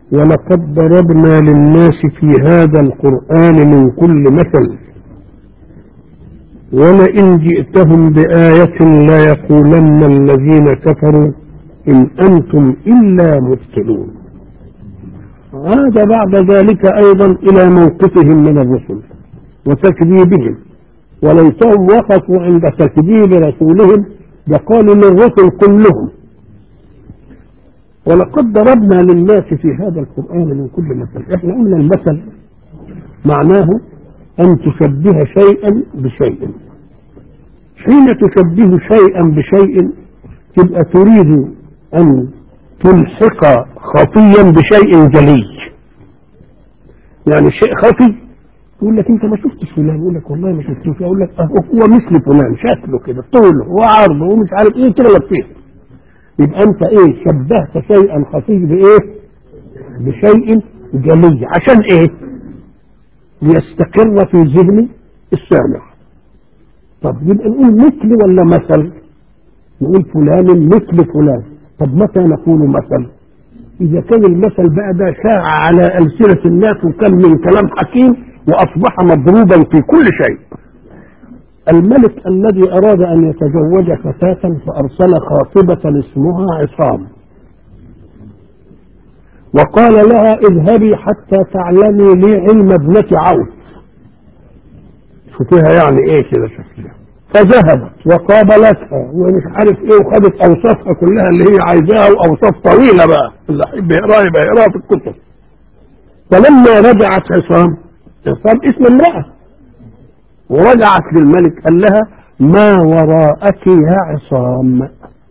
ولقد ضربنا للناس في هذا القرآن من كل مثل ولئن جئتهم بآية ليقولن الذين كفروا إن أنتم إلا مبتلون عاد بعد ذلك أيضا إلى موقفهم من الرسل وتكذيبهم وليتهم وقفوا عند تكذيب رسولهم لقالوا للرسل كلهم ولقد ضربنا للناس في هذا القرآن من كل مثل احنا قلنا المثل معناه أن تشبه شيئا بشيء حين تشبه شيئا بشيء تبقى تريد أن تلحق خفيا بشيء جلي يعني شيء خفي يقول لك انت ما شفتش فلان يقول لك والله ما شفتوش يقول لك اه هو مثل فلان شكله كده طوله وعرضه ومش عارف ايه تغلط فيه يبقى انت ايه شبهت شيئا خفي بايه بشيء جلي عشان ايه ليستقر في ذهن السامع طب يبقى نقول مثل ولا مثل نقول فلان مثل فلان طب متى نقول مثل اذا كان المثل بقى ده شاع على السنه الناس وكان من كلام حكيم واصبح مضروبا في كل شيء الملك الذي اراد ان يتزوج فتاه فارسل خاطبه اسمها عصام وقال لها اذهبي حتى تعلمي لي علم ابنه عوف شوفيها يعني ايه كده شكلها فذهبت وقابلتها ومش عارف ايه وخدت اوصافها كلها اللي هي عايزاها واوصاف طويله بقى اللي يحب يقراها يبقى يقراها في الكتب فلما رجعت عصام عصام اسم امراه ورجعت للملك قال لها ما وراءك يا عصام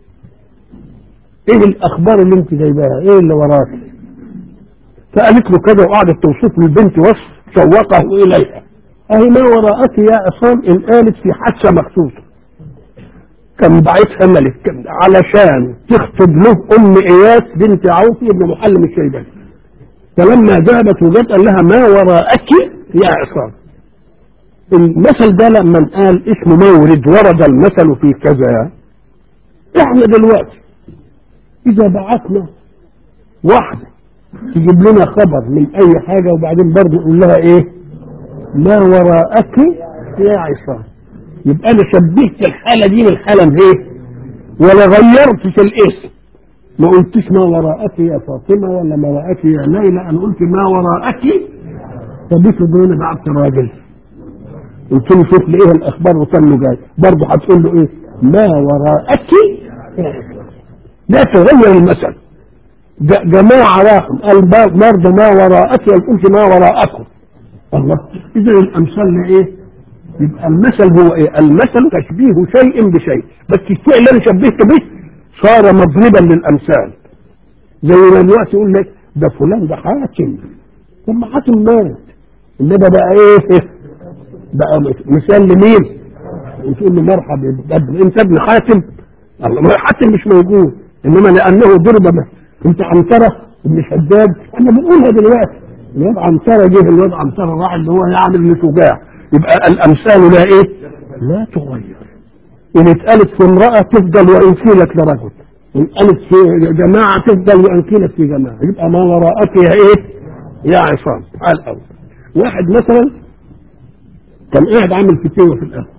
ايه الاخبار اللي انت جايباها ايه اللي وراك فقالت له كده وقعدت توصف للبنت وصف شوقه اليها اهي ما وراءك يا عصام ان قالت في حادثه مخصوصه كان بعتها ملك علشان تخطب له ام اياس بنت عوف بن محلم الشيباني فلما ذهبت وجت قال لها ما وراءك يا عصام المثل ده لما قال اسمه مورد ورد المثل في كذا احنا دلوقتي اذا بعثنا واحده تجيب لنا خبر من اي حاجه وبعدين برضه نقول لها ايه ما وراءك يا عصام يبقى انا شبهت الحاله دي بالحاله ايه ولا غيرتش الاسم ما قلتش ما وراءك يا فاطمه ولا ما وراءك يا ليلى انا قلت ما وراءك فبيت دون بعت راجل قلت له شوف لي ايه الاخبار وكان له جاي برضه هتقول له ايه ما وراءك يا عصام لا تغير المثل جماعه راحوا قال برضه ما وراءك قلت ما وراءكم الله اذا الامثال ايه يبقى المثل هو ايه المثل تشبيه شيء بشيء بس الشيء اللي انا شبهته به صار مضربا للامثال زي ما دلوقتي يقول لك ده فلان ده حاتم طب ما حاتم مات انما بقى ايه بقى مثال لمين وتقول له مرحبا انت ابن حاتم الله حاتم مش موجود انما لانه ضرب انت عنتره ابن شداد احنا بنقولها دلوقتي الواد عنترة جه الواد عنترة راح اللي هو يعمل لشجاع يبقى الامثال لا ايه؟ لا تغير ان اتقالت في امرأة تفضل وان كيلت لرجل ان قالت في جماعة تفضل وان كيلت في جماعة يبقى ما وراءك يا ايه؟ يا عصام على الاول واحد مثلا كان قاعد عامل فتوة في القهوة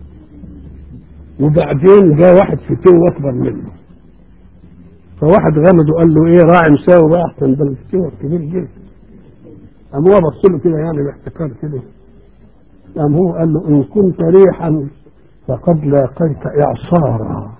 وبعدين جاء واحد فتوة اكبر منه فواحد غمد وقال له ايه راعي مساوي بقى احسن ده الفتوة كبير جدا قام هو بص له كده يعني باحتكار كده قام هو قال له ان كنت ريحا فقد لاقيت اعصارا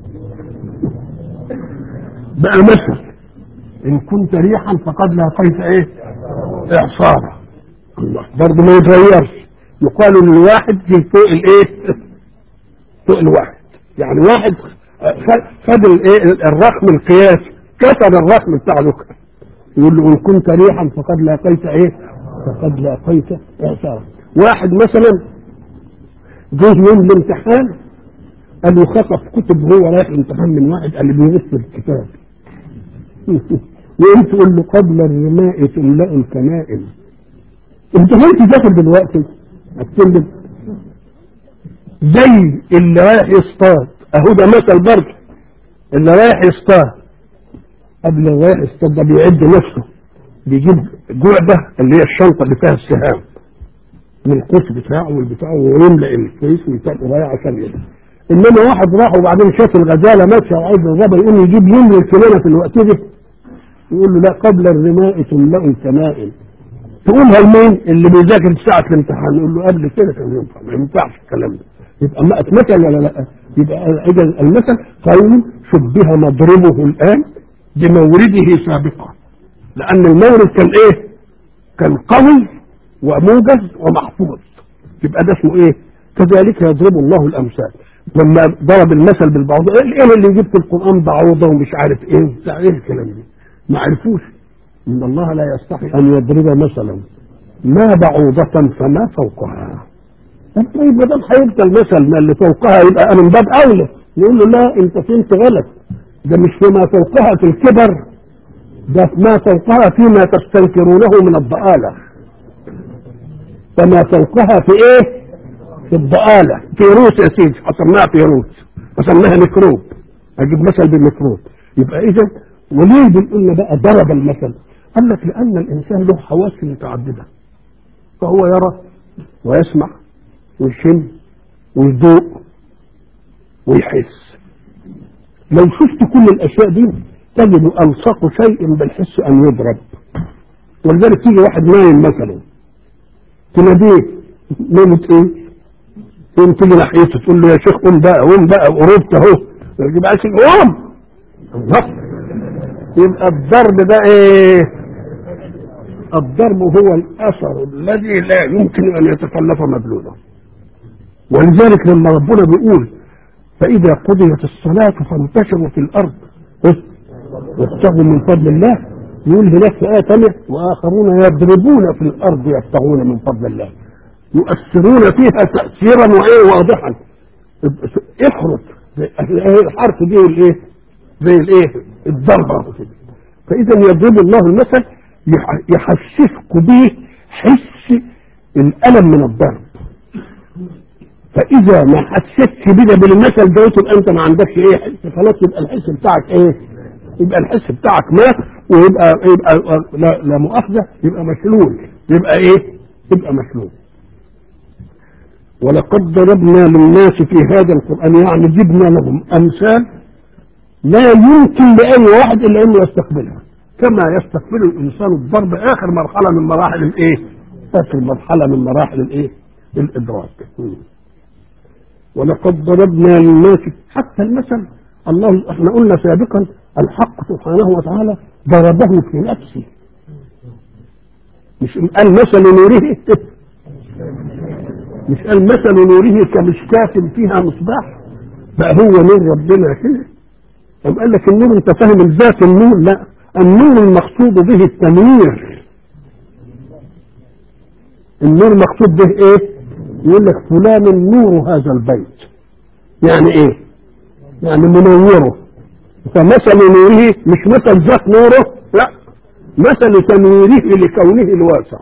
بقى مثل ان كنت ريحا فقد لاقيت ايه اعصارا الله برضه ما يتغيرش يقال للواحد في فوق الايه فوق الواحد يعني واحد خد الايه الرقم القياسي كسر الرقم بتاع ذكر يقول له ان كنت ريحا فقد لاقيت ايه فقد لاقيت اعصارا واحد مثلا جه يوم الامتحان قال له خطف كتب هو رايح الامتحان من واحد قال له بيغش الكتاب وانت تقول له قبل الرماء تملا الكمائم انت وانت داخل دلوقتي هتكلم زي اللي رايح يصطاد اهو ده مثل برضه اللي رايح يصطاد قبل ما رايح يصطاد ده بيعد نفسه بيجيب جعبة اللي هي الشنطة اللي فيها السهام من القوس بتاعه والبتاع ويملأ الكيس ويرايح عشان يده انما واحد راح وبعدين شاف الغزاله ماشيه وعايز يضربها يقوم يجيب يملي الكمامه في الوقت ده يقول له لا قبل الرماء تملأ الكمائم تقولها لمين اللي بيذاكر ساعة الامتحان يقول له قبل كده كان ينفع ما ينفعش الكلام ده يبقى ما اتمثل ولا لا يبقى إذا المثل قول شبه مضربه الآن بمورده سابقا لأن المورد كان إيه؟ كان قوي وموجز ومحفوظ يبقى ده اسمه إيه؟ كذلك يضرب الله الأمثال لما ضرب المثل بالبعوض ايه اللي جبت القرآن بعوضة ومش عارف ايه بتاع ايه الكلام ده ما عرفوش ان الله لا يستحي ان يضرب مثلا ما بعوضة فما فوقها طيب ما دام هيبقى المثل ما اللي فوقها يبقى انا من باب اولى نقول له لا انت فهمت غلط ده مش فيما فوقها في الكبر ده ما فوقها فيما تستنكرونه من الضآلة فما فوقها في ايه في الضآلة فيروس يا سيدي حصلناها فيروس حصلناها ميكروب اجيب مثل بالميكروب يبقى اذا وليه بنقول بقى ضرب المثل قال لك لان الانسان له حواس متعدده فهو يرى ويسمع ويشم ويذوق ويحس لو شفت كل الاشياء دي تجد الصق شيء بالحس ان يضرب ولذلك تيجي واحد نايم مثلا تناديه نومة ايه؟ تقوم تيجي ناحيته تقول له يا شيخ قوم بقى قوم بقى قربت اهو يجيب عايز قوم الله يبقى الضرب ده ايه الضرب هو الاثر الذي لا يمكن ان يتكلف مدلوله ولذلك لما ربنا بيقول فاذا قضيت الصلاه فانتشروا في الارض وابتغوا من فضل الله يقول هناك في ايه ثانيه واخرون يضربون في الارض يبتغون من فضل الله يؤثرون فيها تاثيرا وايه واضحا احرص الحرف دي الايه زي الايه الضربه كده فاذا يضرب الله المثل يحسسك به حس الالم من الضرب فاذا ما حسيتش بده بالمثل ده تبقى انت ما عندكش ايه حس خلاص يبقى الحس بتاعك ايه يبقى الحس بتاعك مات ويبقى يبقى لا, لا مؤاخذه يبقى مشلول يبقى ايه يبقى مشلول ولقد ضربنا للناس في هذا القران يعني جبنا لهم امثال لا يمكن لأي واحد إلا أنه يستقبلها كما يستقبل الإنسان الضرب آخر مرحلة من مراحل الإيه؟ آخر مرحلة من مراحل الإيه؟ الإدراك ولقد ضربنا للناس حتى المثل الله احنا قلنا سابقا الحق سبحانه وتعالى ضربه في نفسه مش قال مثل نوره مش قال مثل نوره كمشكاة فيها مصباح بقى هو نور ربنا كده طب قال لك النور انت فاهم الذات النور لا النور المقصود به التنوير النور مقصود به ايه يقول لك فلان نور هذا البيت يعني ايه يعني منوره فمثل نوره مش مثل ذات نوره لا مثل تنويره لكونه الواسع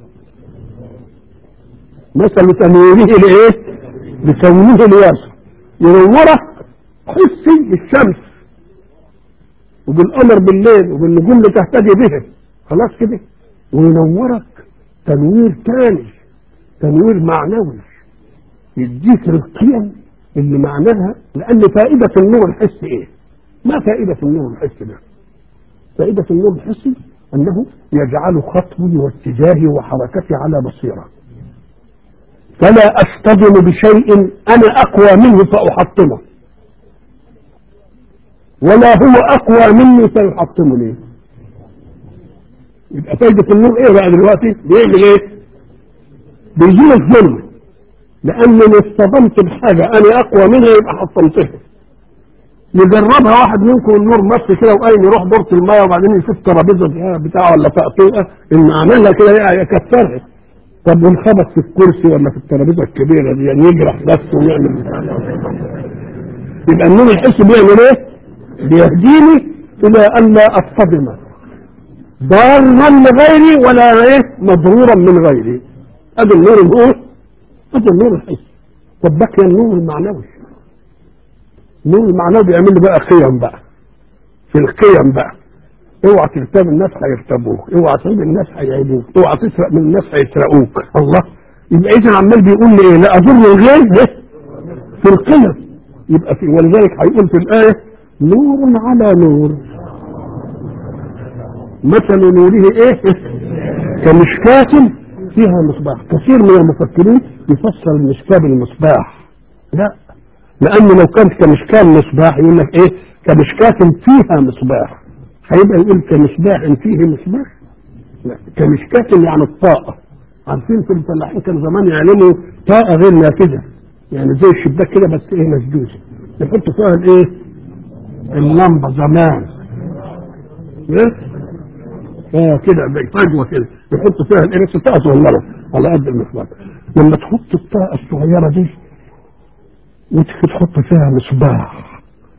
مثل تنويره لايه لكونه الواسع ينورك حسي بالشمس وبالقمر بالليل وبالنجوم اللي تهتدي به خلاص كده وينورك تنوير تاني تنوير معنوي يديك القيم اللي معناها لان فائدة النور الحسي ايه ما فائدة النور الحسي ده فائدة النور الحسي انه يجعل خطوي واتجاهي وحركتي على بصيرة فلا اصطدم بشيء انا اقوى منه فاحطمه ولا هو اقوى مني فيحطمني يبقى فايدة النور ايه بقى دلوقتي بيعمل ايه بيزيل الظلم لانني اصطدمت بحاجة انا اقوى منها يبقى حطمتها يجربها واحد منكم النور مص كده وقايم يروح دورة المية وبعدين يشوف ترابيزة بتاعه ولا تقطيعة ان عملها كده يكسرها طب وانخبط في الكرسي ولا في الترابيزة الكبيرة دي يعني يجرح نفسه ويعمل يبقى النور الحس بيعمل ايه؟ بيهديني الى ان لا اصطدم ضارا لغيري ولا ايه مضرورا من غيري ادي النور الايه ادي النور الحسي طب بقي النور المعنوي النور المعنوي بيعمل لي بقى قيم بقى في القيم بقى اوعى تغتاب الناس هيغتابوك اوعى تعيب الناس هيعيبوك اوعى تسرق من الناس هيسرقوك الله يبقى اذا عمال بيقول لي ايه لا اضر الغير ده في القيم يبقى في ولذلك هيقول في الايه نور على نور مثل نوره ايه كمشكاة فيها مصباح كثير من المفكرين يفسر المشكاة بالمصباح لا لانه لو كانت كمشكاة مصباح يقول لك ايه كمشكاة فيها مصباح هيبقى يقول كمصباح فيه مصباح لا كمشكاة يعني الطاقة عارفين في الفلاحين كان زمان يعلموا طاقة غير نافذة يعني زي الشباك كده بس ايه مسدوسة يحطوا فيها الايه اللمبة زمان ايه اه كده فجوة كده يحطوا فيها الايه بس طاقة صغيرة على قد المصباح لما تحط الطاقة الصغيرة دي وتيجي تحط فيها مصباح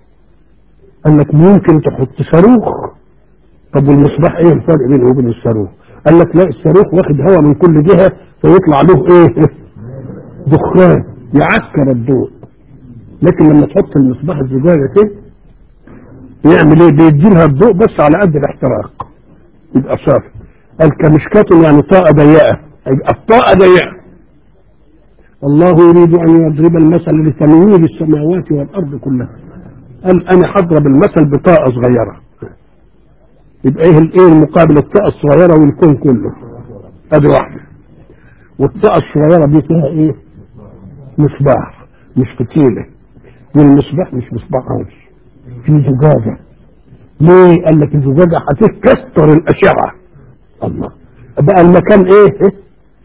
قال لك ممكن تحط صاروخ طب والمصباح ايه الفرق بينه وبين الصاروخ قال لك لا الصاروخ واخد هواء من كل جهة فيطلع له ايه دخان يعكر الضوء لكن لما تحط المصباح الزجاجة كده يعمل ايه بيدي لها الضوء بس على قد الاحتراق يبقى صافي قال كمشكاة يعني طاقة ضيقة يبقى الطاقة ضيقة الله يريد ان يضرب المثل لتنوير السماوات والارض كلها قال انا هضرب المثل بطاقة صغيرة يبقى ايه الايه المقابل الطاقة الصغيرة والكون كله ادي واحدة والطاقة الصغيرة دي فيها ايه مصباح مش فتيلة والمصباح مش مصباح عادي في زجاجة ليه قال لك الزجاجة هتكسر الأشعة الله بقى المكان ايه إيه؟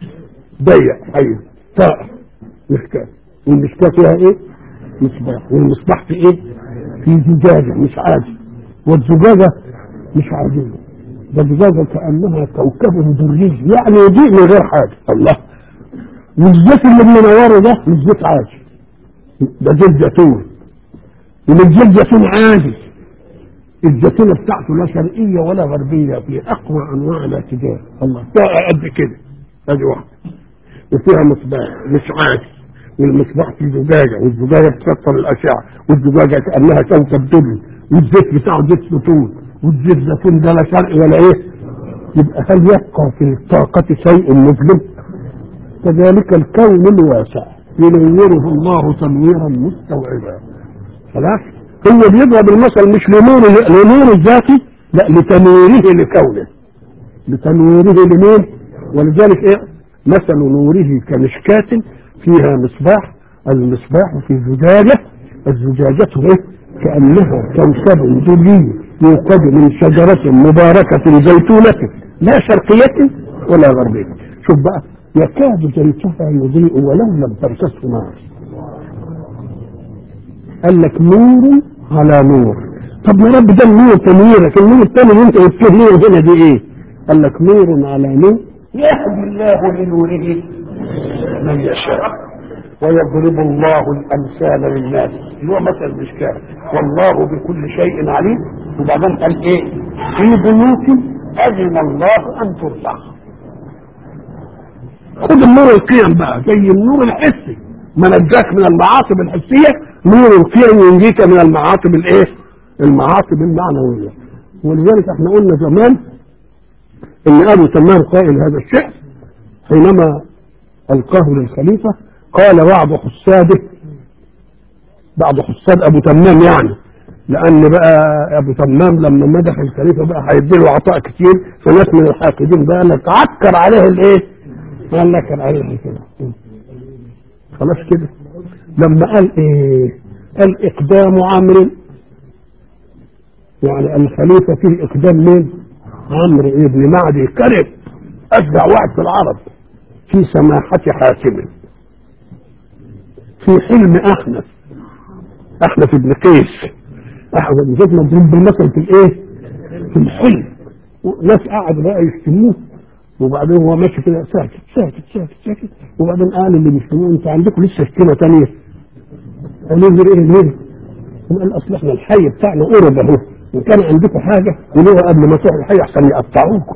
ضيق ايوه طاقة مشكاة والمشكاة فيها ايه مصباح والمصباح في ايه في زجاجة مش عادي والزجاجة مش عادية ده زجاجة كأنها كوكب دري يعني يضيء من غير حاجة الله والزيت اللي بننوره ده مش زيت عادي ده زيت زيتون ومن زيت زيتون عادي الزيتونة بتاعته لا شرقية ولا غربية في أقوى أنواع الاعتدال الله طاقة قد كده ادي واحدة وفيها مصباح مش عادي والمصباح في زجاجة والزجاجة بتكسر الأشعة والزجاجة كأنها كوكب دري والزيت بتاعه زيت زيتون والزيت زيتون ده لا شرقي ولا ايه يبقى هل يبقى في الطاقة شيء مظلم كذلك الكون الواسع ينوره الله تنويرا مستوعبا خلاص هو بيضرب المثل مش لنور لنور الذاتي لا لتنويره لكونه لتنويره لمين ولذلك ايه مثل نوره كمشكاة فيها مصباح المصباح في زجاجة الزجاجة ايه كأنها كوكب دري يوقد من شجرة مباركة زيتونة لا شرقية ولا غربية شوف بقى يكاد زيتها يضيء ولو لم تمسسه نار قال لك نور على نور طب يا رب ده النور تنويرك النور الثاني اللي انت قلت له نور هنا دي ايه قال لك نور على نور يهدي الله لنوره من يشاء ويضرب الله الامثال للناس اللي هو مثل المشكاه والله بكل شيء عليم وبعدين قال ايه في بيوت اذن الله ان ترفع خد النور القيم بقى زي النور الحسي ما نجاك من المعاصب الحسيه نور القيم ينجيك من المعاصب الايه المعاصب المعنويه ولذلك احنا قلنا زمان ان ابو تمام قائل هذا الشعر حينما القاه للخليفه قال بعض حساده بعض حساد ابو تمام يعني لان بقى ابو تمام لما مدح الخليفه بقى هيديله عطاء كتير فناس من الحاقدين بقى لك عكر عليه الايه؟ قال لك عليه كده خلاص كده لما قال ايه؟ قال اقدام عمرو يعني الخليفه فيه اقدام مين؟ عمرو ابن معدي كرب اشجع واحد في العرب في سماحه حاكم في حلم احنف احنف ابن قيس احنف ابن قيس مضروب بالمثل في الايه؟ في الحلم ناس قعدوا بقى يشتموه وبعدين هو ماشي كده ساكت ساكت ساكت ساكت وبعدين قال اللي بيشتموه انت عندكم لسه شتيمه ثانيه قالوا له ايه ليه؟ قال اصل احنا الحي بتاعنا قرب اهو وان كان عندكم حاجه قولوها قبل ما تروحوا الحي احسن يقطعوكم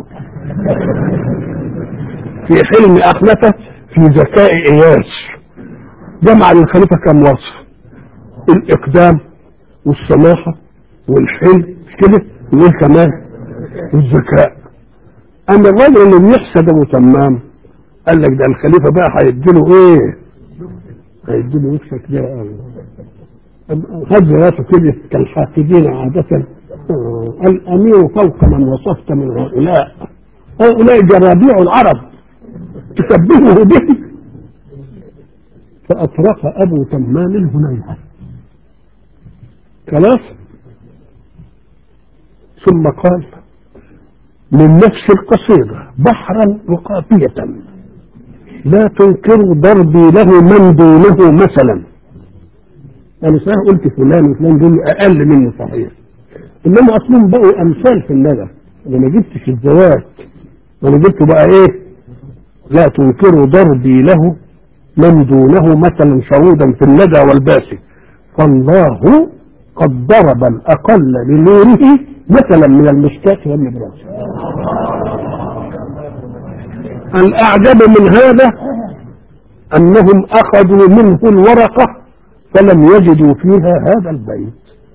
في حلم احنفه في ذكاء اياس جمع للخليفة كم وصف الإقدام والسماحة والحلم مش كده وإيه كمان الذكاء اما الراجل اللي بيحسد ابو تمام قال لك ده الخليفه بقى هيديله ايه؟ هيديله نكسه كبيره قوي هز راسه كده كالحاقدين عادة آه، الأمير فوق من وصفت من هؤلاء هؤلاء جرابيع العرب تشبهه به فأطرق أبو تمام الهنيهة خلاص ثم قال من نفس القصيدة بحرا وقافية لا تنكر ضربي له من دونه مثلا انا صحيح قلت فلان وفلان دول اقل مني صحيح انما اصلهم بقوا امثال في الندى انا ما جبتش الزواج انا جبته بقى ايه لا تنكروا ضربي له من دونه مثلا شرودا في الندى والباسي فالله قد ضرب الاقل لنوره مثلا من المشكاة والنبراس الاعجب من هذا انهم اخذوا منه الورقه فلم يجدوا فيها هذا البيت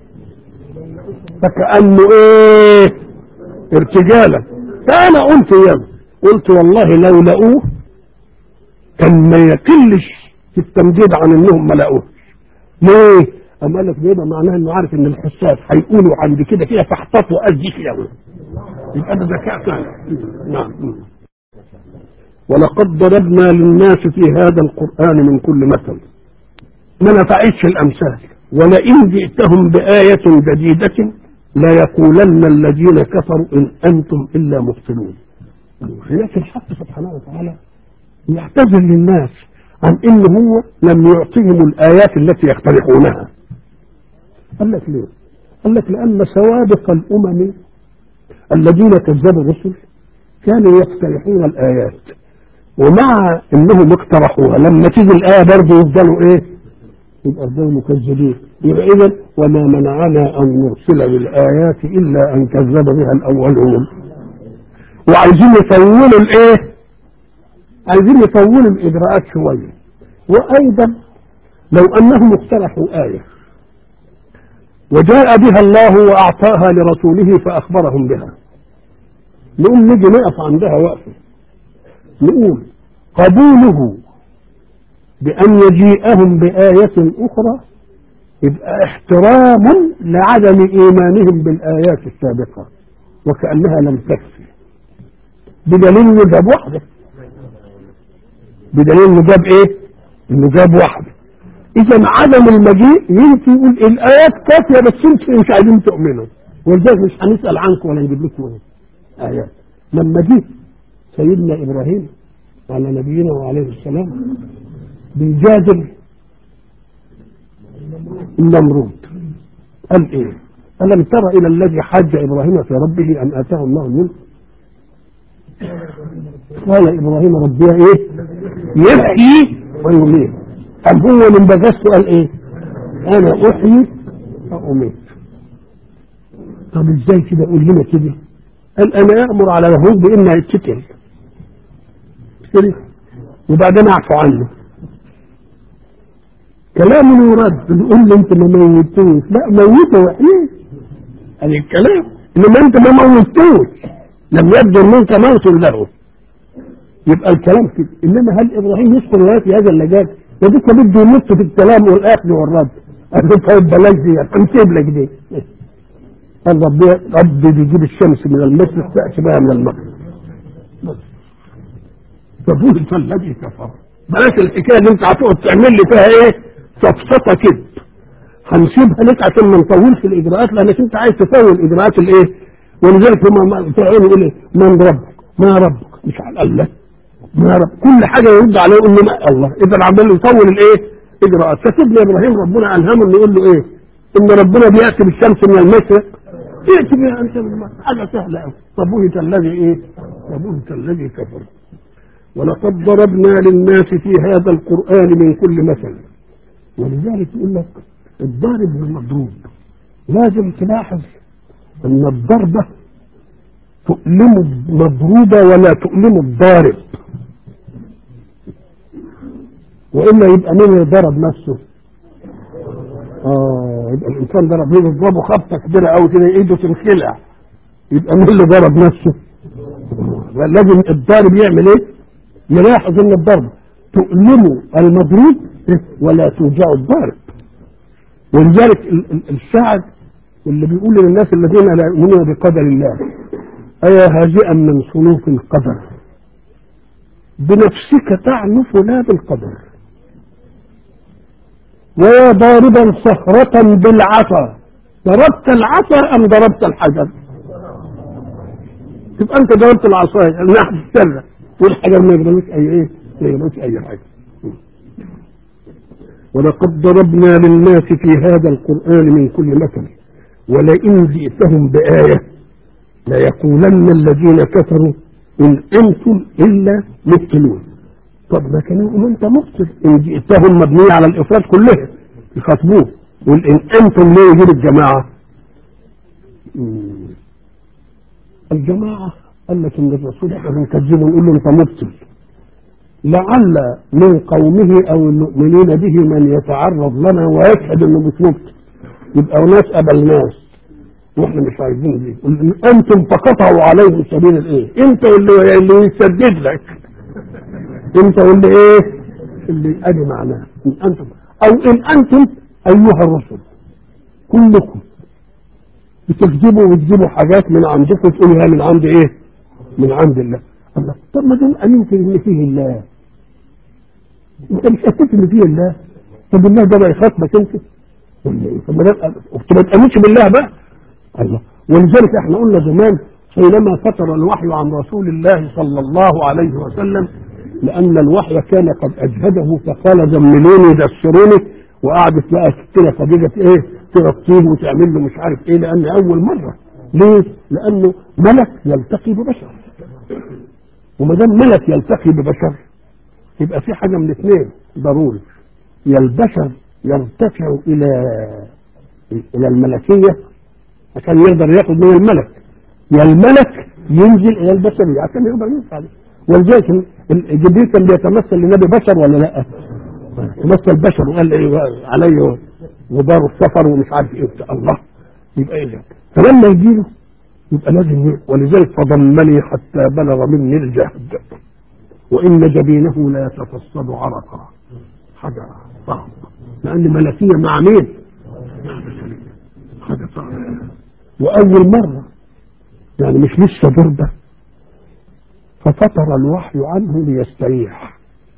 فكأنه ايه ارتجالا فانا قلت يا قلت والله لو لقوه كان ما يقلش في التمجيد عن انهم ما لقوه ليه؟ أما قال لك بيبقى معناها انه عارف ان الحساس هيقولوا عند كده كده فاحتطوا ادي كده يبقى ده ذكاء فعلا نعم ولقد ضربنا للناس في هذا القرآن من كل مثل ما نفعتش الامثال ولئن جئتهم بآية جديدة لا يقولن الذين كفروا إن أنتم إلا مبطلون هناك الحق سبحانه وتعالى يعتذر للناس عن إن هو لم يعطيهم الآيات التي يقترحونها قال لك ليه؟ قال لك لأن سوابق الأمم الذين كذبوا الرسل كانوا يقترحون الآيات ومع انهم اقترحوها لما تيجي الآية برضه يفضلوا ايه؟ يبقى يفضلوا مكذبين يبقى إذا وما منعنا أن نرسل بالآيات إلا أن كذب بها الأولون وعايزين يطولوا الإيه؟ عايزين يطولوا الإجراءات شوية وأيضا لو أنهم اقترحوا آية وجاء بها الله وأعطاها لرسوله فأخبرهم بها نقوم نيجي نقف عندها وقفة نقول قبوله بأن يجيئهم بآية أخرى يبقى احترام لعدم إيمانهم بالآيات السابقة وكأنها لم تكفي بدليل إنه جاب واحدة بدليل إنه جاب إيه؟ إنه جاب واحدة إذا عدم المجيء يمكن يقول الآيات كافية بس أنتم مش عايزين تؤمنوا ولذلك مش هنسأل عنكم ولا نجيب لكم إيه؟ آيات لما جه سيدنا إبراهيم على نبينا وعليه السلام بيجادل النمرود قال ايه ألم تر إلى الذي حاج إبراهيم في ربه أن آتاه الله الملك قال إبراهيم ربي إيه يحيي ويميت أم هو من بجسته قال إيه أنا أحيي وأميت طب إزاي كده يقول لنا كده قال أنا أأمر على اليهود بإنه يتكل كده وبعدين أعفو عنه كلام يرد نقول له انت ما موتوش لا موته وحيد هذا الكلام انما انت ما موتوش لم يبدو منك موت له يبقى الكلام كده انما هل ابراهيم يذكر ولايات في هذا اللجاج يديك بده ينط في الكلام والاخذ والرد قال له طيب بلاش دي هنسيب لك دي قال ربي ربي بيجيب الشمس من المشرق تاتي بها من المغرب فبهت الذي كفر بلاش الحكايه اللي انت هتقعد تعمل لي فيها ايه سفسطه كده هنسيبها لك عشان ما نطولش الاجراءات لانك انت عايز تطول اجراءات الايه ولذلك هم فرعون يقول ايه من ربك ما ربك مش على الله ما رب كل حاجه يرد عليه يقول له ما الله اذا عمال يطول الايه اجراءات فسيدنا ابراهيم ربنا الهمه انه يقول له ايه ان ربنا بياتي بالشمس من المشرق ائتي بها انت من المغرب حاجه سهله قوي فبهت الذي ايه فبهت الذي كفر ولقد ضربنا للناس في هذا القرآن من كل مثل ولذلك يقول لك الضارب والمضروب لازم تلاحظ ان الضربة تؤلم المضروبة ولا تؤلم الضارب وإلا يبقى مين اللي ضرب نفسه اه يبقى الانسان ضرب مين يضربه خبطه كبيره قوي كده ايده تنخلع يبقى مين اللي ضرب نفسه لازم الضارب يعمل ايه يلاحظ ان الضرب تؤلم المضروب ولا توجع الضارب ولذلك ال- ال- الشاعر اللي بيقول للناس الذين لا يؤمنون بقدر الله أيا هاجئا من صنوف القدر بنفسك تعنف لا بالقدر ويا ضاربا صخرة بالعصا ضربت العصا أم ضربت الحجر تبقى أنت ضربت العصاية النحو السرة والحجر ما يقبلوش أي إيه ما يقبلوش أي حاجة ولقد ضربنا للناس في هذا القرآن من كل مثل ولئن جئتهم بآية ليقولن الذين كفروا إن أنتم إلا مبتلون طب ما كانوا يقولوا أنت مبتل إن جئتهم مبنية على الإفراد كلها يخاطبوه يقول إن أنتم ليه يجيب الجماعة مم. الجماعة قال لك إن الرسول إحنا بنكذبه ونقول له أنت مبتل لعل من قومه او المؤمنين به من يتعرض لنا ويشهد انه مش مبتل يبقى ناس قبلناس واحنا مش عايزين دي انتم فقطعوا عليه سبيل الايه انت اللي اللي يسدد لك انت واللي ايه اللي ادي معناه ان انتم او ان انتم ايها الرسل كلكم بتكذبوا وتجيبوا حاجات من عندكم تقولوا هي من عند ايه من عند الله الله طب ما دام امنت ان فيه الله انت مش امنت ان فيه الله طب الله ده بقى يخاطبك انت ولا ايه طب ما ده- طب ما تامنش بالله بقى الله ولذلك احنا قلنا زمان حينما فتر الوحي عن رسول الله صلى الله عليه وسلم لان الوحي كان قد اجهده فقال زملوني دسروني وقعدت بقى ستنا خديجه ايه تغطيه وتعمل له مش عارف ايه لان اول مره ليه؟ لانه ملك يلتقي ببشر وما دام ملك يلتقي ببشر يبقى في حاجه من اثنين ضروري يا البشر يرتفع الى الى الملكيه عشان يقدر ياخد من الملك يا الملك ينزل الى البشريه عشان يقدر ينفع عليه ولذلك ال- جبريل كان بيتمثل لنبي بشر ولا لا؟ تمثل بشر وقال ايه علي غبار السفر ومش عارف ايه وبتاع. الله يبقى ايه ده؟ فلما يجي له يبقى لازم ي- ولذلك فضمني حتى بلغ مني الجهد وان جبينه لا يتفصد عرقا حاجه صعبه لان ملكيه مع مين؟ مع بشريه حاجه صعبه واول مره يعني مش لسه ضربه ففتر الوحي عنه ليستريح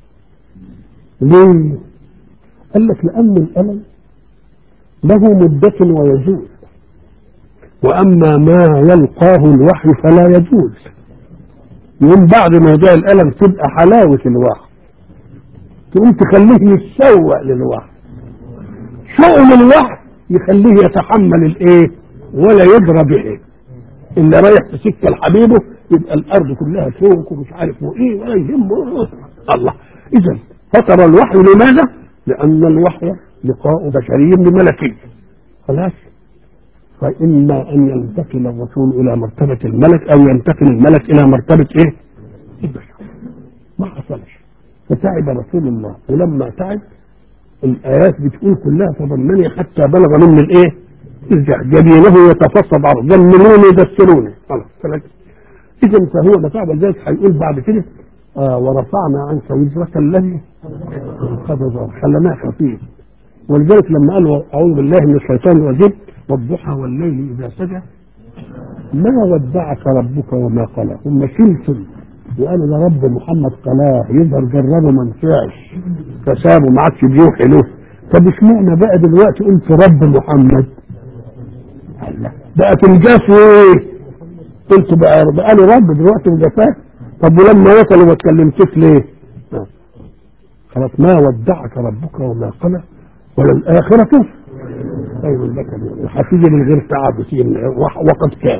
ليه؟ قال لك لأن الألم له مدة ويزول وأما ما يلقاه الوحي فلا يزول يوم بعد ما جاء الألم تبقى حلاوة الوحي تقوم تخليه يتسوق للوحي شؤم الوحي يخليه يتحمل الايه ولا يضرب ايه اللي رايح في سكه لحبيبه يبقى الارض كلها فوق ومش عارف ايه ولا يهمه الله اذا فتر الوحي لماذا؟ لان الوحي لقاء بشري بملكي خلاص فاما ان ينتقل الرسول الى مرتبه الملك او ينتقل الملك الى مرتبه ايه؟ البشر ما حصلش فتعب رسول الله ولما تعب الايات بتقول كلها تضمني حتى بلغ مني الايه؟ ارجع جبينه يتفصد عرض جملوني دسروني خلاص اذا فهو ما تعب ذلك هيقول بعد كده آه ورفعنا عنك وزرك الذي قد ظهر خلناه خفيف ولذلك لما قال اعوذ بالله من الشيطان الرجيم والضحى والليل اذا سجى ما ودعك ربك وما قلى هم شلتم وقالوا ده رب محمد قلاه يظهر جربه ما نفعش فسابه ما عادش بيوحي له طب اشمعنى بقى دلوقتي قلت رب محمد الله بقت الجاف ايه قلت بقى بقى له رب دلوقتي الجفاف طب ولما وصلوا ما اتكلمتوش ليه آه. خلاص ما ودعك ربك وما قلى وللآخرة خير لك من هتيجي من غير تعب وقد كان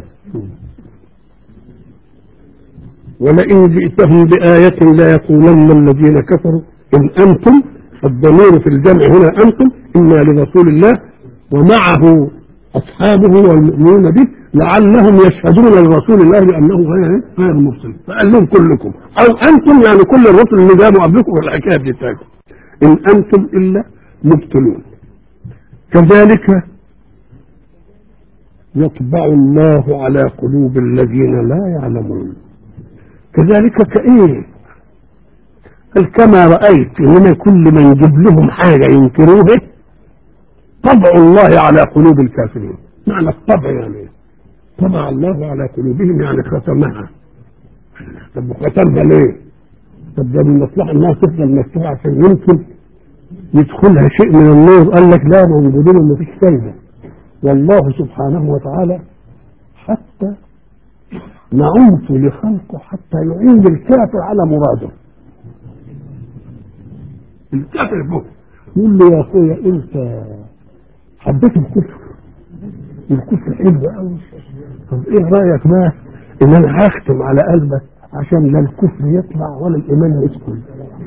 ولئن جئتهم بآية لا يقولن الذين كفروا إن أنتم الضمير في الجمع هنا أنتم إنا لرسول الله ومعه أصحابه والمؤمنون به لعلهم يشهدون لرسول الله بأنه غير غير مرسل فقال لهم كلكم أو أنتم يعني كل الرسل اللي جابوا قبلكم في الحكاية دي بتاعتكم إن أنتم إلا مبتلون كذلك يطبع الله على قلوب الذين لا يعلمون كذلك كايه قال كما رايت هنا كل ما يجيب لهم حاجه ينكروها طبع الله على قلوب الكافرين معنى الطبع يعني إيه؟ طبع الله على قلوبهم يعني ختمها طب ختمها ليه؟ طب ده من المصلحه انها تفضل مفتوحه عشان يمكن يدخلها شيء من النور قال لك لا موجودين ما فيش فايده والله سبحانه وتعالى حتى نعوت لخلقه حتى يعين الكافر على مراده الكافر به يقول له يا اخويا انت حبيت الكفر الكفر حلو قوي طب ايه رايك بقى ان انا هختم على قلبك عشان لا الكفر يطلع ولا الايمان يدخل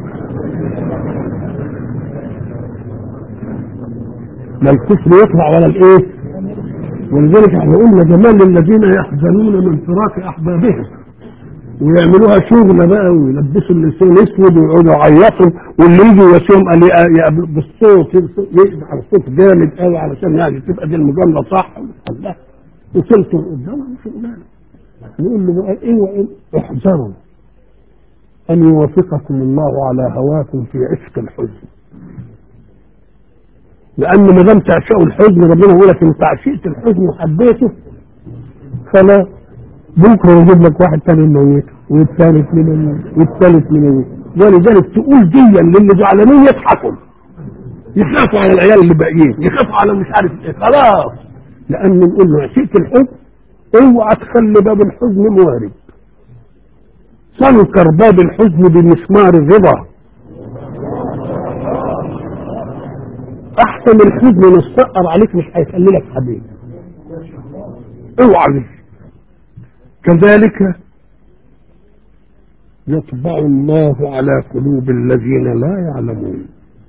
لا الكفر يطلع ولا الايه ولذلك احنا قلنا جمال للذين يحزنون من فراق احبابهم ويعملوها شغله بقى ويلبسوا اللسان اسود ويقعدوا يعيطوا واللي يجي يواسيهم قال يقابل بالصوت يقطع الصوت جامد قوي علشان يعني تبقى دي المجامله صح الله وصلت قدامه شغلانه نقول له بقى ايه احذروا ان يوافقكم الله على هواكم في عشق الحزن لان ما دام تعشقوا الحزن ربنا يقول لك انت عشقت الحزن وحبيته فلا بكره يجيب لك واحد تاني يموته والثالث من يموت والثالث من يموت ولذلك تقول ديا للي زعلانين يضحكوا يخافوا على العيال اللي باقيين يخافوا على مش عارف ايه خلاص لان نقول له عشقت الحزن اوعى تخلي باب الحزن موارد سنكر باب الحزن بمسمار الرضا احسن الحزن نستقر عليك مش هيخلي لك حبيب اوعى كذلك يطبع الله على قلوب الذين لا يعلمون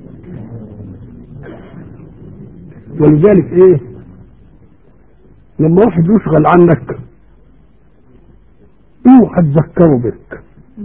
ولذلك ايه لما واحد يشغل عنك اوعى تذكره بك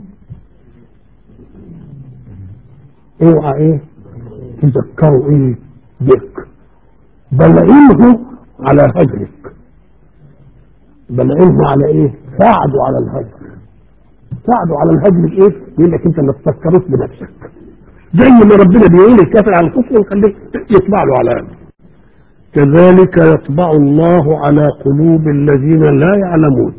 اوعى ايه تذكروا ايه بك بلعينه على هجرك بلعينه على ايه ساعدوا على الهجر ساعدوا على الهجر ايه يقول لك انت ما تفكروش بنفسك زي ما ربنا بيقول الكافر على الكفر ويخليك يطبع له على هذا كذلك يطبع الله على قلوب الذين لا يعلمون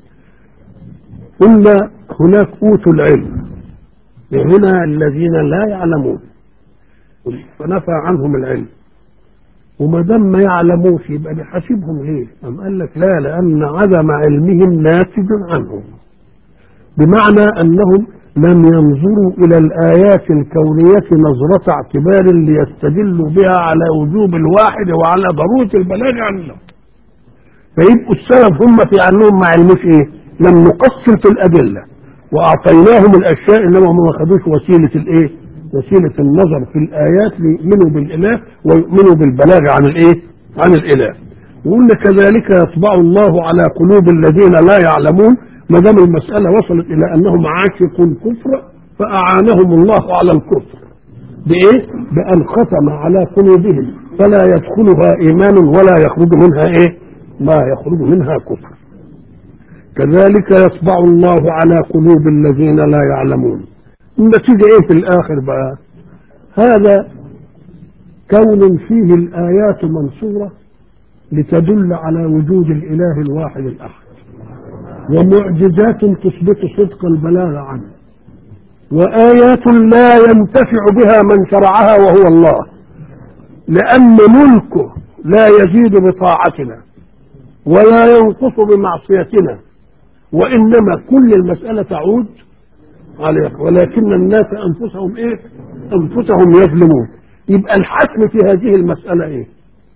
قلنا هناك اوتوا العلم هنا الذين لا يعلمون فنفى عنهم العلم وما دام ما يعلموش يبقى بيحاسبهم ليه؟ أم قال لك لا لأن عدم علمهم ناتج عنهم بمعنى أنهم لم ينظروا إلى الآيات الكونية نظرة اعتبار ليستدلوا بها على وجوب الواحد وعلى ضرورة البلاغ عنه فيبقوا السبب هم في أنهم ما علموش إيه؟ لم نقصر في الأدلة وأعطيناهم الأشياء إنما هم ما خدوش وسيلة الإيه؟ وسيلة النظر في الآيات ليؤمنوا بالإله ويؤمنوا بالبلاغ عن الإيه؟ عن الإله. وقلنا كذلك يطبع الله على قلوب الذين لا يعلمون ما دام المسألة وصلت إلى أنهم عاشقوا الكفر فأعانهم الله على الكفر. بإيه؟ بأن ختم على قلوبهم فلا يدخلها إيمان ولا يخرج منها إيه؟ ما يخرج منها كفر. كذلك يطبع الله على قلوب الذين لا يعلمون. النتيجة ايه في الاخر بقى هذا كون فيه الايات منصورة لتدل على وجود الاله الواحد الاحد ومعجزات تثبت صدق البلاغ عنه وآيات لا ينتفع بها من شرعها وهو الله لأن ملكه لا يزيد بطاعتنا ولا ينقص بمعصيتنا وإنما كل المسألة تعود عليك ولكن الناس انفسهم ايه انفسهم يظلمون يبقى الحسم في هذه المسألة ايه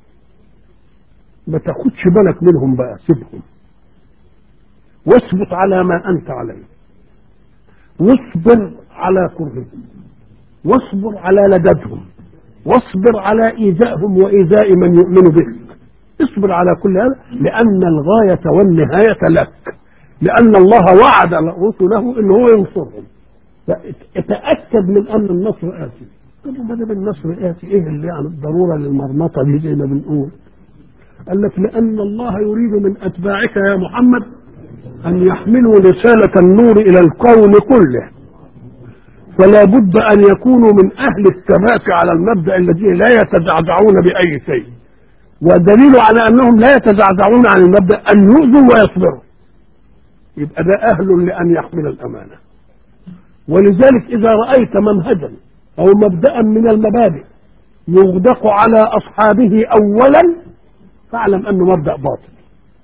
ما تاخدش بالك منهم بقى سيبهم واثبت على ما انت عليه واصبر على كرههم واصبر على لددهم واصبر على ايذائهم وايذاء من يؤمن بك اصبر على كل هذا لان الغاية والنهاية لك لان الله وعد رسله ان هو ينصرهم فتأكد من ان النصر آتي طب ما دام النصر آتي ايه اللي يعني الضرورة للمرمطة دي زي ما بنقول قال لك لأن الله يريد من أتباعك يا محمد أن يحملوا رسالة النور إلى الكون كله فلا بد أن يكونوا من أهل الثبات على المبدأ الذي لا يتزعزعون بأي شيء ودليل على أنهم لا يتزعزعون عن المبدأ أن يؤذوا ويصبروا يبقى ده أهل لأن يحمل الأمانة ولذلك إذا رأيت منهجا أو مبدأ من المبادئ يغدق على أصحابه أولا فاعلم أنه مبدأ باطل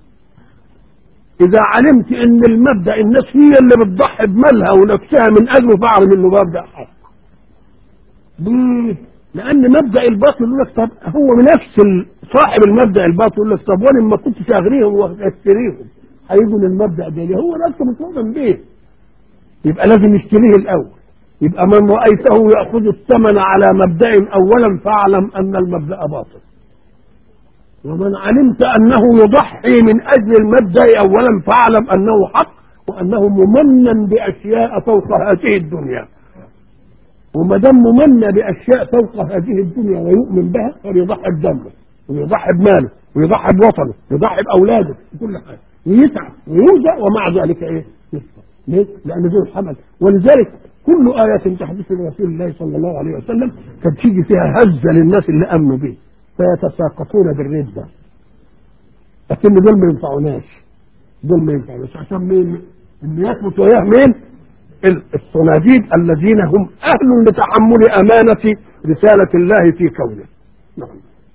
إذا علمت أن المبدأ الناس هي اللي بتضحي بمالها ونفسها من أجله فاعلم أنه مبدأ حق ليه؟ لأن مبدأ الباطل يقول لك طب هو نفس صاحب المبدأ الباطل يقول لك طب وأنا ما كنتش أغريهم وأشتريهم هيجوا للمبدأ ده هو نفسه مطلوبا بيه يبقى لازم يشتريه الأول يبقى من رأيته يأخذ الثمن على مبدأ أولا فاعلم أن المبدأ باطل ومن علمت أنه يضحي من أجل المبدأ أولا فاعلم أنه حق وأنه ممنن بأشياء فوق هذه الدنيا وما دام ممنى بأشياء فوق هذه الدنيا ويؤمن بها فليضحي بدمه ويضحي بماله ويضحي بوطنه ويضحي بأولاده وكل حاجة ويتعب ويوجع ومع ذلك إيه؟ يصبر ليه؟ لأن دول حمل ولذلك كل آية تحدث لرسول الله صلى الله عليه وسلم كانت تيجي فيها هزة للناس اللي آمنوا به فيتساقطون بالردة لكن دول ما ينفعوناش دول ما ينفعوناش عشان مين؟ اللي يثبت وياه مين؟ الصناديد الذين هم أهل لتحمل أمانة رسالة الله في كونه نعم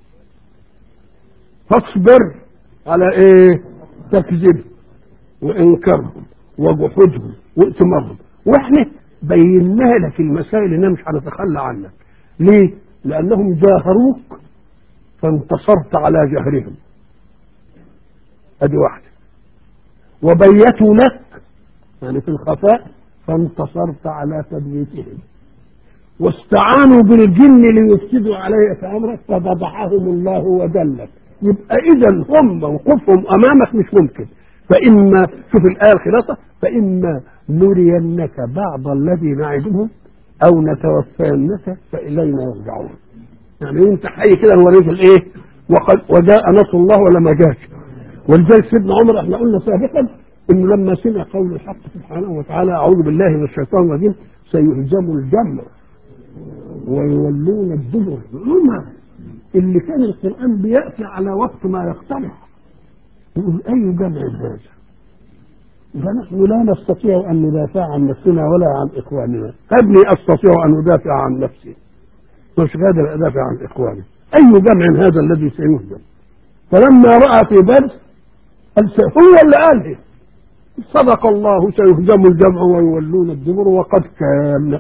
فاصبر على ايه تكذب وانكارهم وجحودهم وائتمارهم واحنا بينا لك المسائل انها مش هنتخلى عنك ليه لانهم جاهروك فانتصرت على جهرهم ادي واحده وبيتوا لك يعني في الخفاء فانتصرت على تبييتهم واستعانوا بالجن ليفسدوا عليك امرك فذبحهم الله ودلك يبقى اذا هم وقوفهم امامك مش ممكن فاما شوف الايه الخلاصه فاما نرينك بعض الذي نعدهم او نتوفينك فالينا يرجعون يعني انت حي كده نوريك الايه وقد وجاء نصر الله ولا ما جاش ولذلك سيدنا عمر احنا قلنا سابقا انه لما سمع قول الحق سبحانه وتعالى اعوذ بالله من الشيطان الرجيم سيهزم الجمع ويولون الدبر هم اللي كان القران بياتي على وقت ما يقترح يقول اي جمع هذا فنحن لا نستطيع ان ندافع عن نفسنا ولا عن اخواننا ابني استطيع ان ادافع عن نفسي مش قادر ادافع عن اخواني اي جمع هذا الذي سيهزم فلما راى في بدر قال هو اللي قال صدق الله سيهزم الجمع ويولون الدبر وقد كان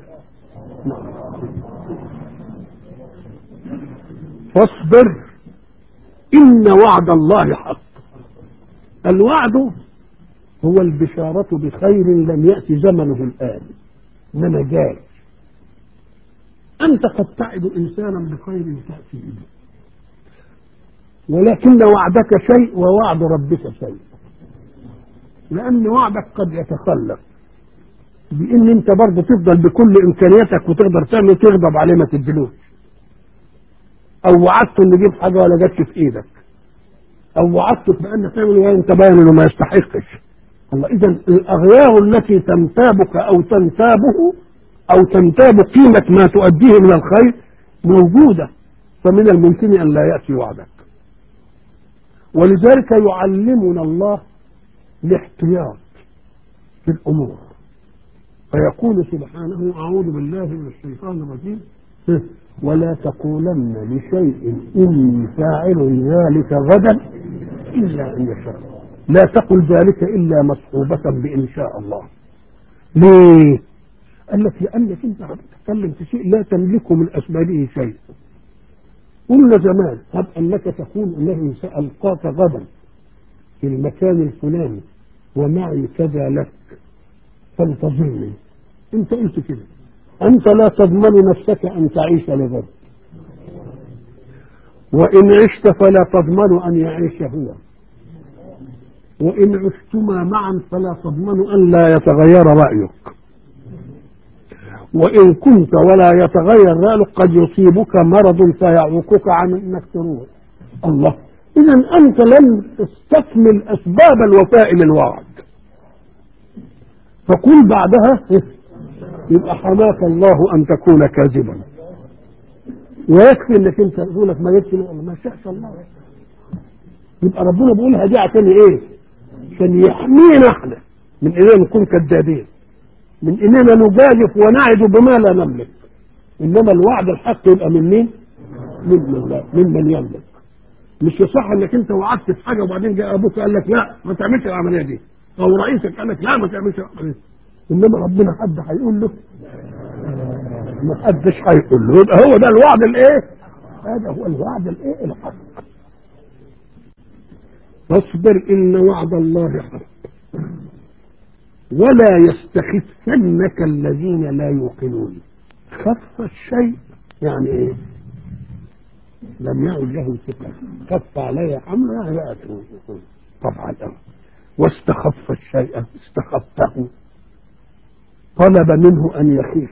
فاصبر إن وعد الله حق الوعد هو البشارة بخير لم يأتي زمنه الآن إنما جاي أنت قد تعد إنسانا بخير تأتي به ولكن وعدك شيء ووعد ربك شيء لأن وعدك قد يتخلف بإن أنت برضه تفضل بكل إمكانياتك وتقدر تعمل تغضب عليه ما تدلوش أو وعدته إن يجيب حاجة ولا جاتش في إيدك أو وعدته بأن تعمل وأنت باين إنه ما يستحقش الله إذا الأغيار التي تنتابك أو تنتابه أو تنتاب قيمة ما تؤديه من الخير موجودة فمن الممكن أن لا يأتي وعدك ولذلك يعلمنا الله الاحتياط في الأمور فيقول سبحانه أعوذ بالله من الشيطان الرجيم ولا تقولن لشيء إني فاعل ذلك غدا إلا أن يشاء لا تقل ذلك إلا مصحوبة بإن شاء الله ليه؟ قال لك لأنك أنت هتتكلم في شيء لا تملكه من أسبابه شيء قلنا زمان هب أنك تقول إنه سألقاك غدا في المكان الفلاني ومعي كذا لك فانتظرني انت قلت كده انت لا تضمن نفسك ان تعيش لغد وان عشت فلا تضمن ان يعيش هو وان عشتما معا فلا تضمن ان لا يتغير رايك وان كنت ولا يتغير رايك قد يصيبك مرض فيعوقك عن انك تروح الله اذا انت لم تستكمل اسباب الوفاء للوعد فقل بعدها يبقى حماك الله ان تكون كاذبا ويكفي انك انت تقول لك ما جتش ما شاء الله يبقى ربنا بيقولها دي عشان ايه؟ عشان يحمينا احنا من اننا نكون كذابين من اننا نجازف ونعد بما لا نملك انما الوعد الحق يبقى من مين؟ من من, من, من يملك مش يصح انك انت وعدت في حاجه وبعدين جاء ابوك قال لك لا ما تعملش العمليه دي او رئيسك قال لك لا ما تعملش العمليه دي انما ربنا حد هيقول له ما حدش هيقول له يبقى هو ده الوعد الايه؟ هذا هو الوعد الايه؟ الحق فاصبر ان وعد الله حق ولا يستخفنك الذين لا يوقنون خف الشيء يعني ايه لم يعد له ثقة خف علي حمله يعني بقى طبعا الأمر واستخف الشيء استخفه طلب منه أن يخيف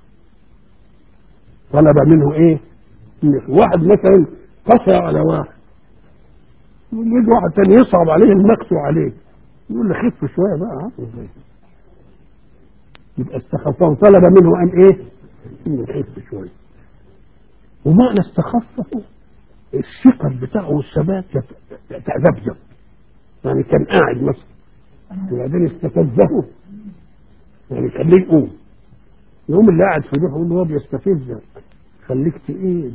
طلب منه ايه واحد مثلا قسى على واحد يجي واحد تاني يصعب عليه المكسو عليه يقول له خف شويه بقى يبقى استخفه طلب منه ان ايه؟ انه يخف شويه ومعنى استخفه الثقل بتاعه والثبات يتذبذب يعني كان قاعد مثلا وبعدين استفزه يعني خليه يقوم يقوم اللي قاعد في روحه يقول له هو بيستفزك خليك تقيل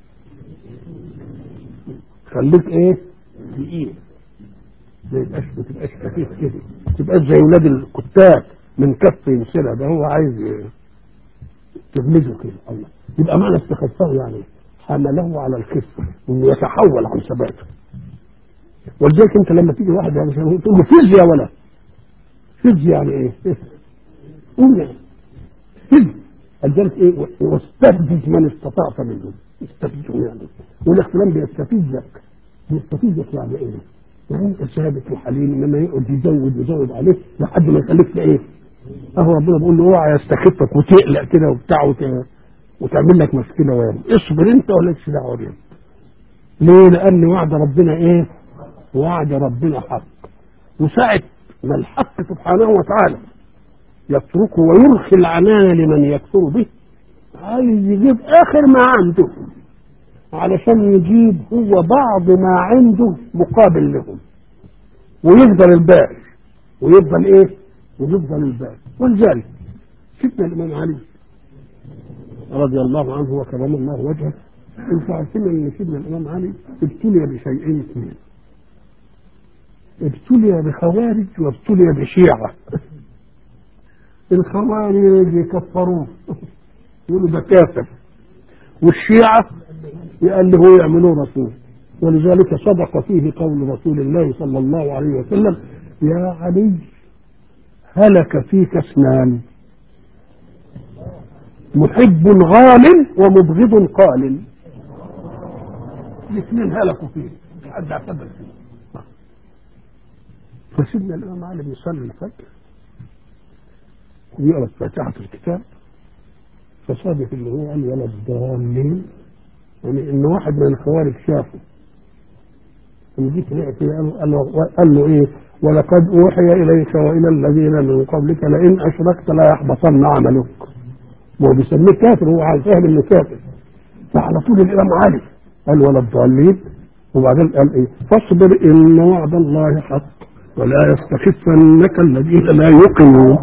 خليك ايه؟ تقيل ما يبقاش ما تبقاش خفيف كده ما تبقاش زي ولاد الكتاب من كف يمسلها ده هو عايز تغمزه كده الله يبقى معنى استخفه يعني حمله على الخفه انه يتحول عن ثباته ولذلك انت لما تيجي واحد يعني تقول له فز يا ولا فز يعني ايه؟ قول يعني فز لذلك ايه واستفزز من استطعت منهم استفزهم يعني والاختلام بيستفزك يستفزك يعني ايه؟ يعني انت ثابت وحليم انما يقعد يزود يزود عليك لحد ما يخليك ايه؟ اهو ربنا بيقول له اوعى يستخفك وتقلق كده وبتاع وت- وتعمل لك مشكله وياه اصبر انت ولكش دعوه بيه ليه؟ لان وعد ربنا ايه؟ وعد ربنا حق وساعة ما الحق سبحانه وتعالى يتركه ويرخي العنان لمن يكفر به عايز يجيب اخر ما عنده علشان يجيب هو بعض ما عنده مقابل لهم ويفضل الباقي ويفضل ايه ويفضل الباقي ولذلك سيدنا الامام علي رضي الله عنه وكرم الله وجهه انتوا عارفين ان سيدنا الامام علي ابتلي بشيئين اثنين ابتلي بخوارج وابتلي بشيعه الخوارج يكفروه يقولوا ده كافر والشيعه يألهوا يعملوا رسول ولذلك صدق فيه قول رسول الله صلى الله عليه وسلم يا علي هلك فيك اثنان محب غال ومبغض قال الاثنين هلكوا فيه حد اعتبر فيه فسيدنا الامام علي بيصلي الفجر ويقرا فاتحه الكتاب فصادف اللي هو قال ولا الضالين يعني ان واحد من الخوارج شافه يجي طلع كده قال قال له, قال له ايه ولقد اوحي اليك والى الذين من قبلك لئن اشركت لا يحبطن عملك هو بيسميه كافر هو عايز فاهم انه كافر فعلى طول الامام علي قال ولا الضالين وبعدين قال ايه فاصبر ان وعد الله حق ولا يستخفنك الذين لا يوقنون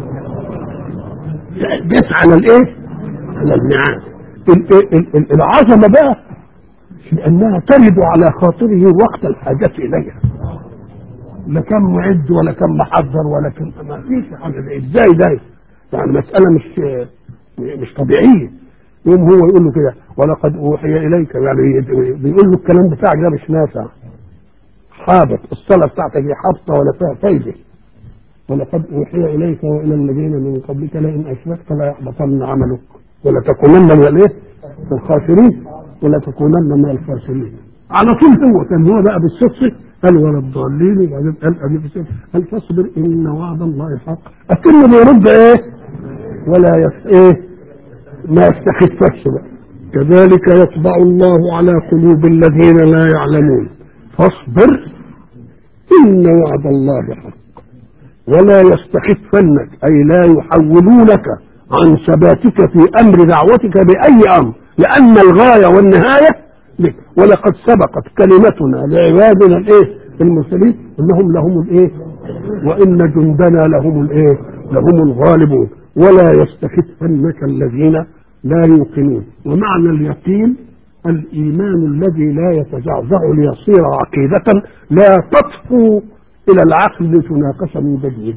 جت على الايه على الميعاد ال- ال- ال- العظمه بقى في انها ترد على خاطره وقت الحاجه اليها لا كان معد ولا كان محضر ولا كان ما فيش حاجه زي- ازاي ده يعني مساله مش مش طبيعيه يوم هو يقول له كده ولقد اوحي اليك يعني بيقول له الكلام بتاعك ده مش نافع حابط الصلاه بتاعتك دي حابطه ولا فيها فايده ولقد اوحي اليك والى الذين من قبلك لئن اشركت لا يحبطن عملك ولا تكونن من الايه؟ من الخاسرين ولا تكونن من الخاسرين على طول هو كان هو بقى بالصدفه قال ولا الضالين وبعدين قال قبل بالصدفه قال فاصبر ان وعد الله حق اكنه بيرد ايه؟ ولا يس ايه؟ ما يستخفش بقى كذلك يطبع الله على قلوب الذين لا يعلمون فاصبر إن وعد الله حق ولا يستخفنك أي لا يحولونك عن ثباتك في أمر دعوتك بأي أمر لأن الغاية والنهاية لك ولقد سبقت كلمتنا لعبادنا الإيه المرسلين إنهم لهم الإيه وإن جندنا لهم الإيه لهم الغالبون ولا يستخفنك الذين لا يوقنون ومعنى اليقين الإيمان الذي لا يتزعزع ليصير عقيدة لا تطفو إلى العقل لتناقش من جديد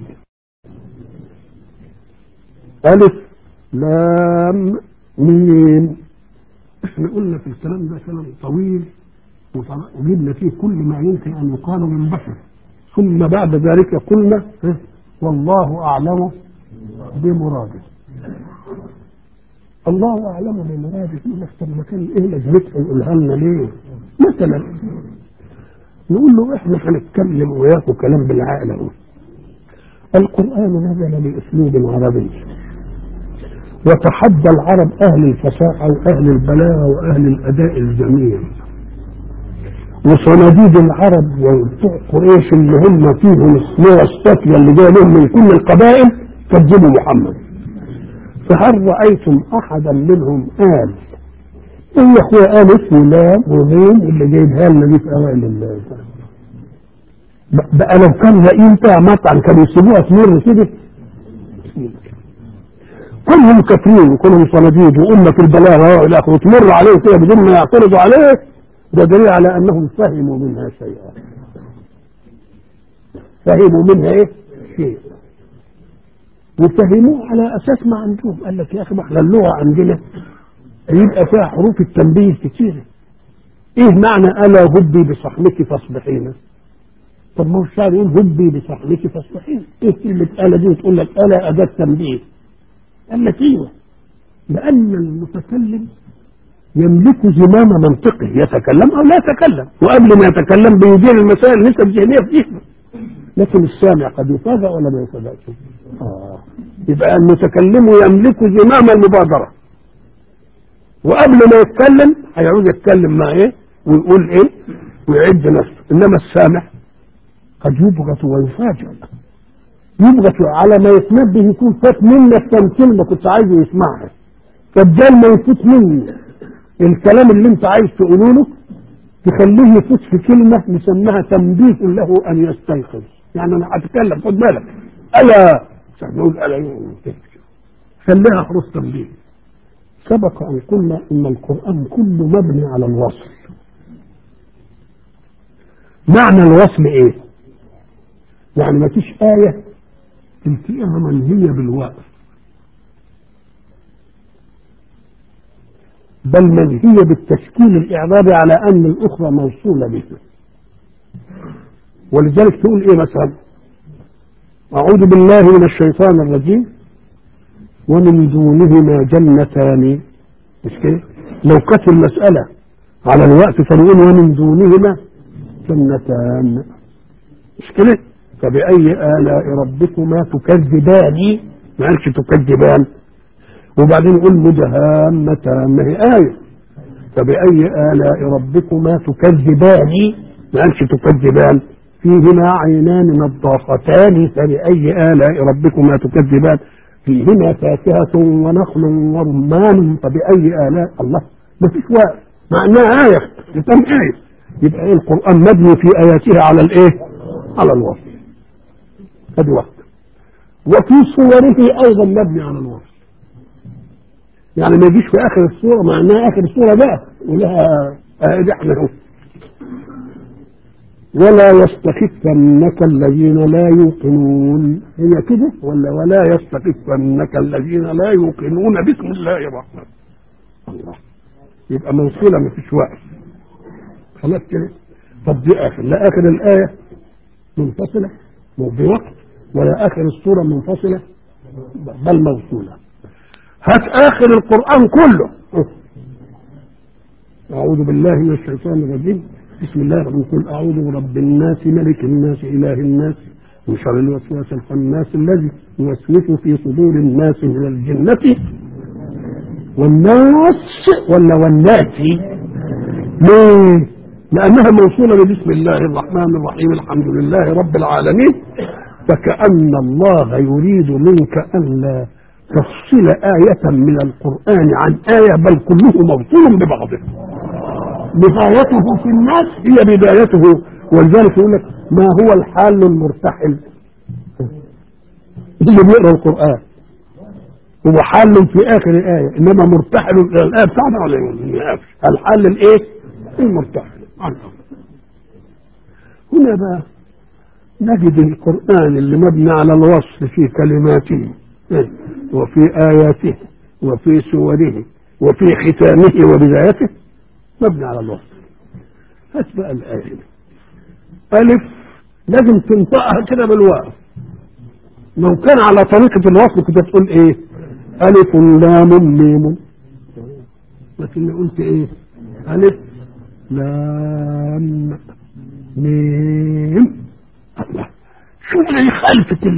ألف لام ميم احنا قلنا في الكلام ده كلام طويل وجبنا فيه كل ما يمكن أن يقال من بشر ثم بعد ذلك قلنا والله أعلم بمراده الله اعلم بمراده يقول لك طب ما كان ايه لازمتها يقولها لنا ليه؟ مثلا نقول له احنا هنتكلم وياكم كلام بالعقل اهو القران نزل باسلوب عربي وتحدى العرب اهل الفصاحه واهل البلاغه واهل الاداء الجميل وصناديد العرب وبتوع قريش اللي هم فيهم الصنوع السافيه اللي جايه لهم من كل القبائل كذبوا محمد فهل رأيتم أحدا منهم قال إيه يا أخويا قال اسمه لام وميم اللي جايبها لنا دي في أوائل الله بقى لو كان لقيمتها مطعم كانوا يسيبوها تمر كده كلهم كافرين وكلهم صناديد وأمة البلاغة وإلى آخره تمر عليه كده بدون ما يعترضوا عليه ده دليل على أنهم فهموا منها شيئا فهموا منها إيه؟ شيء وفهموه على اساس ما عندهم قال لك يا اخي ما احنا اللغه عندنا يبقى فيها حروف التنبيه كتيره ايه معنى الا هبي بصحنك فاصبحين طب ما هو الشاعر يقول هبي بصحنك فاصبحين ايه كلمه الا دي وتقول لك الا اداه تنبيه قال لك ايوه لان المتكلم يملك زمام منطقه يتكلم او لا يتكلم وقبل ما يتكلم بيدير المسائل النسب الذهنيه في جسمه لكن السامع قد يفاجأ ولا ما يفاجأش آه. يبقى المتكلم يملك زمام المبادرة وقبل ما يتكلم هيعود يتكلم مع ايه ويقول ايه ويعد نفسه انما السامع قد يبغت ويفاجأ يبغت على ما يتنبه يكون فات منك كم كلمة كنت عايزه يسمعها فبدال ما يفوت مني الكلام اللي انت عايز تقوله له تخليه يفوت في كلمة نسميها تنبيه له أن يستيقظ يعني أنا هتكلم خد بالك ألا نقول ألا خليها حروف تنبيه سبق أن قلنا إن القرآن كله مبني على الوصل معنى الوصل إيه؟ يعني ما فيش آية تلتقيها منهية بالوقف بل منهية بالتشكيل الإعرابي على أن الأخرى موصولة به ولذلك تقول إيه مثلا أعوذ بالله من الشيطان الرجيم ومن دونهما جنتان مش كده لو كانت المسألة على الوقت فنقول ومن دونهما جنتان مش كده فبأي آلاء ربكما تكذبان ما قالش تكذبان وبعدين يقول مدهامتان ما هي آية فبأي آلاء ربكما تكذبان ما قالش تكذبان فيهما عينان نضاختان فبأي آلاء ربكما تكذبان فيهما فاكهة ونخل ورمان فبأي آلاء الله ما فيش وقت معناها آية كم آية يبقى إيه القرآن مبني في آياته على الإيه؟ على الوصف هذه واحدة وفي صوره أيضا مبني على الوصف يعني ما يجيش في اخر الصوره معناها اخر الصوره بقى ولها ادي احنا اهو ولا يستخفنك الذين لا يوقنون هي كده ولا ولا يستخفنك الذين لا يوقنون بسم الله الرحمن الله يبقى موصولة ما فيش وقت خلاص كده طب دي اخر لا اخر الايه منفصله مو بوقت ولا اخر السوره منفصله بل موصوله هات اخر القران كله اعوذ بالله من الشيطان الرجيم بسم الله الرحمن الرحيم قل اعوذ برب الناس ملك الناس اله الناس من شر الوسواس الخناس الذي يوسوس في صدور الناس من الجنة والناس ولا والناس ليه؟ لأنها موصولة بسم الله الرحمن الرحيم الحمد لله رب العالمين فكأن الله يريد منك أن لا تفصل آية من القرآن عن آية بل كله موصول ببعضه نهايته في الناس هي بدايته ولذلك يقول لك ما هو الحال المرتحل اللي بيقرا القرآن هو حال في آخر الآية إنما مرتحل الآية بتاعنا ولا إيه؟ الحال الإيه؟ المرتحل هنا بقى نجد القرآن اللي مبني على الوصف في كلماته وفي آياته وفي سوره وفي ختامه وبدايته مبني على الوصف هات بقى الآية ألف لازم تنطقها كده بالواو لو كان على طريقة الوصف كنت تقول إيه ألف لام ميم لكن قلت إيه ألف لام ميم الله شو اللي يخالفك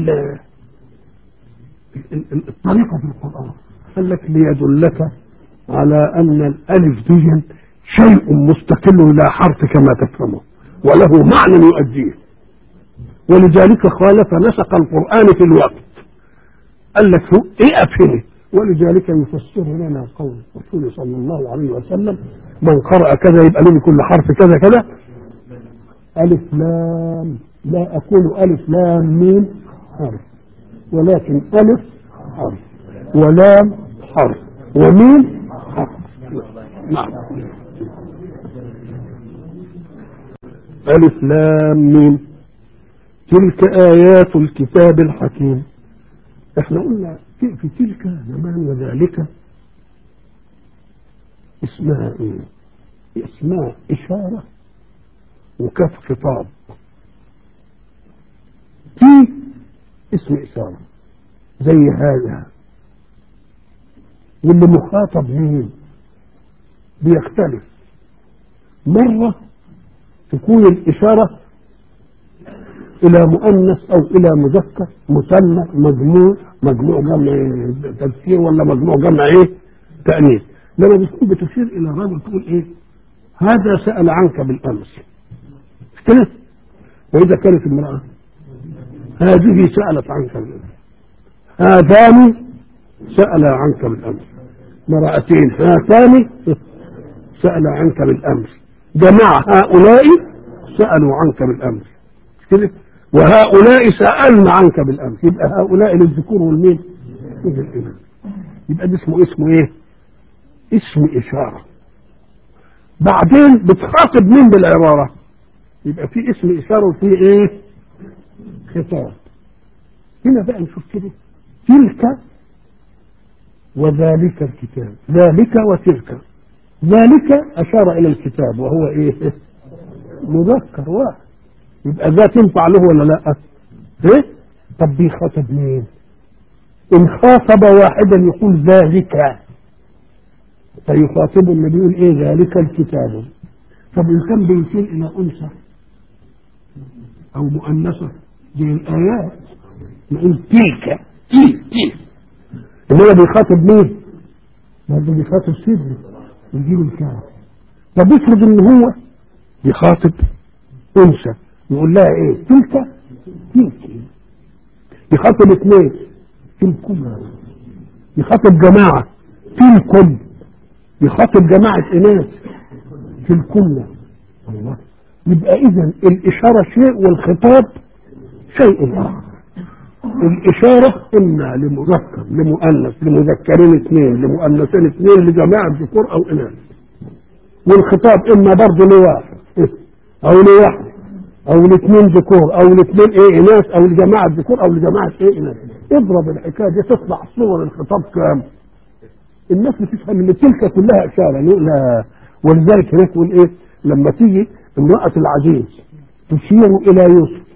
الطريقة في القرآن قال لك ليدلك على أن الألف دي شيء مستقل لا حرف كما تفهمه وله معنى يؤديه ولذلك خالف نسق القرآن في الوقت قال لك هو ايه افهمه ولذلك يفسر لنا قول الرسول صلى الله عليه وسلم من قرأ كذا يبقى له كل حرف كذا كذا ألف لام لا أقول ألف لام ميم حرف ولكن ألف حرف ولام حرف وميم حرف نعم ألف لام ميم تلك آيات الكتاب الحكيم احنا قلنا في, في تلك زمان وذلك اسمها ايه اسمها إشارة وكف خطاب في اسم إشارة زي هذا واللي مخاطب مين بيختلف مرة تكون الإشارة إلى مؤنث أو إلى مذكر مثنى مجموع مجموع جمع تذكير ولا مجموع جمع إيه؟ تأنيث لما بتكون بتشير إلى الرجل تقول إيه؟ هذا سأل عنك بالأمس كده وإذا كانت امرأة هذه سألت عنك بالأمس هذان سأل عنك بالأمس امرأتين هاتان سأل عنك بالأمس جماعة هؤلاء سألوا عنك بالأمس كده وهؤلاء سألنا عنك بالأمس يبقى هؤلاء للذكور والمين للإناث يبقى ده اسمه اسمه ايه اسم إشارة بعدين بتخاطب مين بالعبارة يبقى في اسم إشارة وفي ايه خطاب هنا بقى نشوف كده تلك وذلك الكتاب ذلك وتلك ذلك أشار إلى الكتاب وهو إيه مذكر واحد يبقى ذا تنفع له ولا لا ايه طب بيخاطب مين ان خاطب واحدا يقول ذلك فيخاطب اللي بيقول ايه ذلك الكتاب طب ان كان بيشير الى انثى او مؤنثه دي الايات نقول تلك تي تي انما بيخاطب مين برضه بيخاطب سيدنا يجيب الكلام طب افرض ان هو بيخاطب انثى يقول لها ايه تلك تلك يخاطب اثنين تلكم يخاطب جماعة تلكم يخاطب جماعة اناث تلكم الله يبقى اذا الاشارة شيء والخطاب شيء اخر الاشارة اما لمذكر لمؤنث لمذكرين اثنين لمؤنثين اثنين لجماعة ذكور او اناث والخطاب اما برضه لواحد او لواحد او الاثنين ذكور او الاثنين ايه اناث او لجماعه ذكور او لجماعه ايه اناث اضرب الحكايه دي تطلع صور الخطاب كام الناس بتفهم ان تلك كلها اشاره لا ولذلك هناك يقول ايه لما تيجي امراه العزيز تشير الى يوسف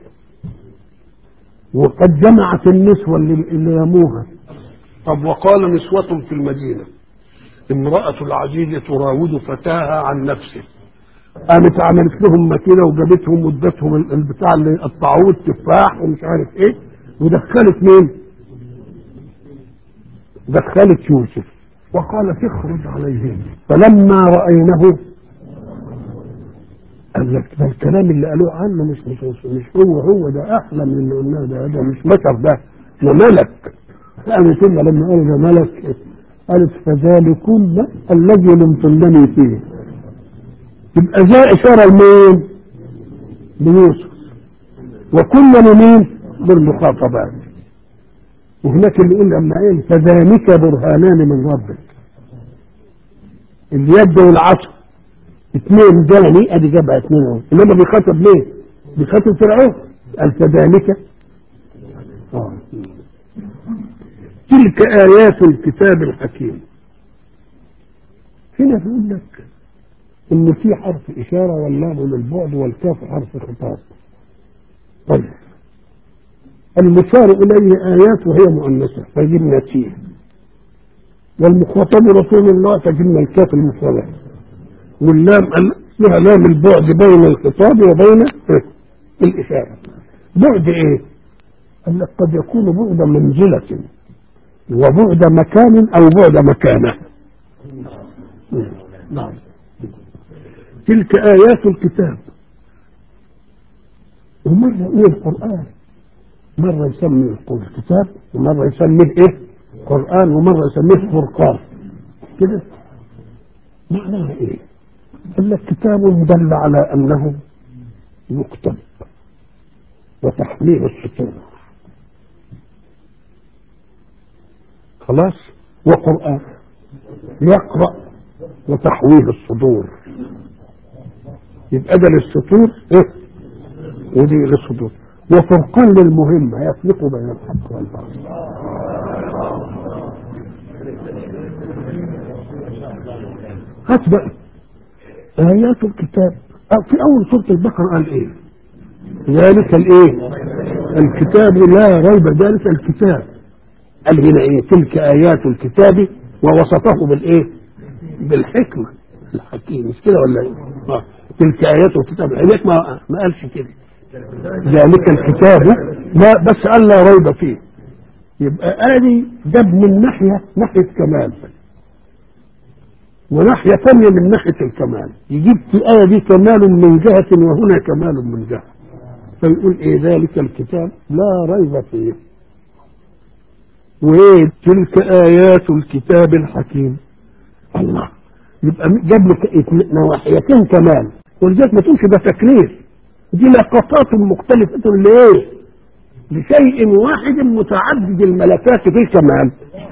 وقد جمعت النسوه اللي, اللي يموها طب وقال نسوة في المدينة امرأة العزيز تراود فتاها عن نفسه قامت عملت لهم ماكينه وجابتهم وادتهم البتاع اللي قطعوه التفاح ومش عارف ايه ودخلت مين؟ دخلت يوسف وقالت اخرج عليهم فلما راينه قال لك ده الكلام اللي قالوه عنه مش مش مش هو هو ده احلى من اللي قلناه ده ده مش بشر ده ده ملك قالت لنا لما قالوا ده ملك قالت فذلكن الذي لمتنني فيه يبقى جاء اشاره لمين؟ ليوسف وكنا لمين؟ بالمخاطبات وهناك اللي يقول لما ايه فذلك برهانان من ربك اليد والعصا اثنين جاني ادي جابها اثنين اهو انما بيخاطب ليه؟ بيخاطب فرعون قال فذلك آه. تلك ايات الكتاب الحكيم هنا بيقول لك ان في حرف اشاره واللام للبعد والكاف حرف خطاب طيب المشار اليه ايات وهي مؤنثه فجبنا فيه والمخاطب رسول الله فجبنا الكاف المفردة واللام فيها لام البعد بين الخطاب وبين الإشارة بعد إيه؟ قال لك قد يكون بعد منزلة وبعد مكان أو بعد مكانة نعم تلك آيات الكتاب ومرة إيه القرآن مرة يسمي الكتاب ومرة يسميه إيه قرآن ومرة يسميه فرقان كده معناها إيه قال لك كتاب دل على أنه يكتب وتحميل السطور خلاص وقرآن يقرأ وتحويل الصدور يبقى ده للسطور ايه ودي للصدور وفرقان للمهمة يفرق بين الحق والباطل هات بقى آيات الكتاب أو في أول سورة البقرة قال إيه؟ ذلك الإيه؟ الكتاب لا ريب ذلك الكتاب قال هنا إيه؟ تلك آيات الكتاب ووصفه بالإيه؟ بالحكمة الحكيم مش كده ولا إيه؟ آه. تلك آيات الكتاب هناك ما ما قالش كده ذلك الكتاب لا بس قال لا ريب فيه يبقى آدي جاب من ناحية ناحية كمال وناحية ثانية من ناحية الكمال يجيب في الآية دي كمال من جهة وهنا كمال من جهة فيقول إيه ذلك الكتاب لا ريب فيه وإيه تلك آيات الكتاب الحكيم الله يبقى جاب لك نواحيتين كمال ولذلك ما تقولش ده تكليف دي لقطات مختلفة لإيه؟ لشيء واحد متعدد الملكات في الكمال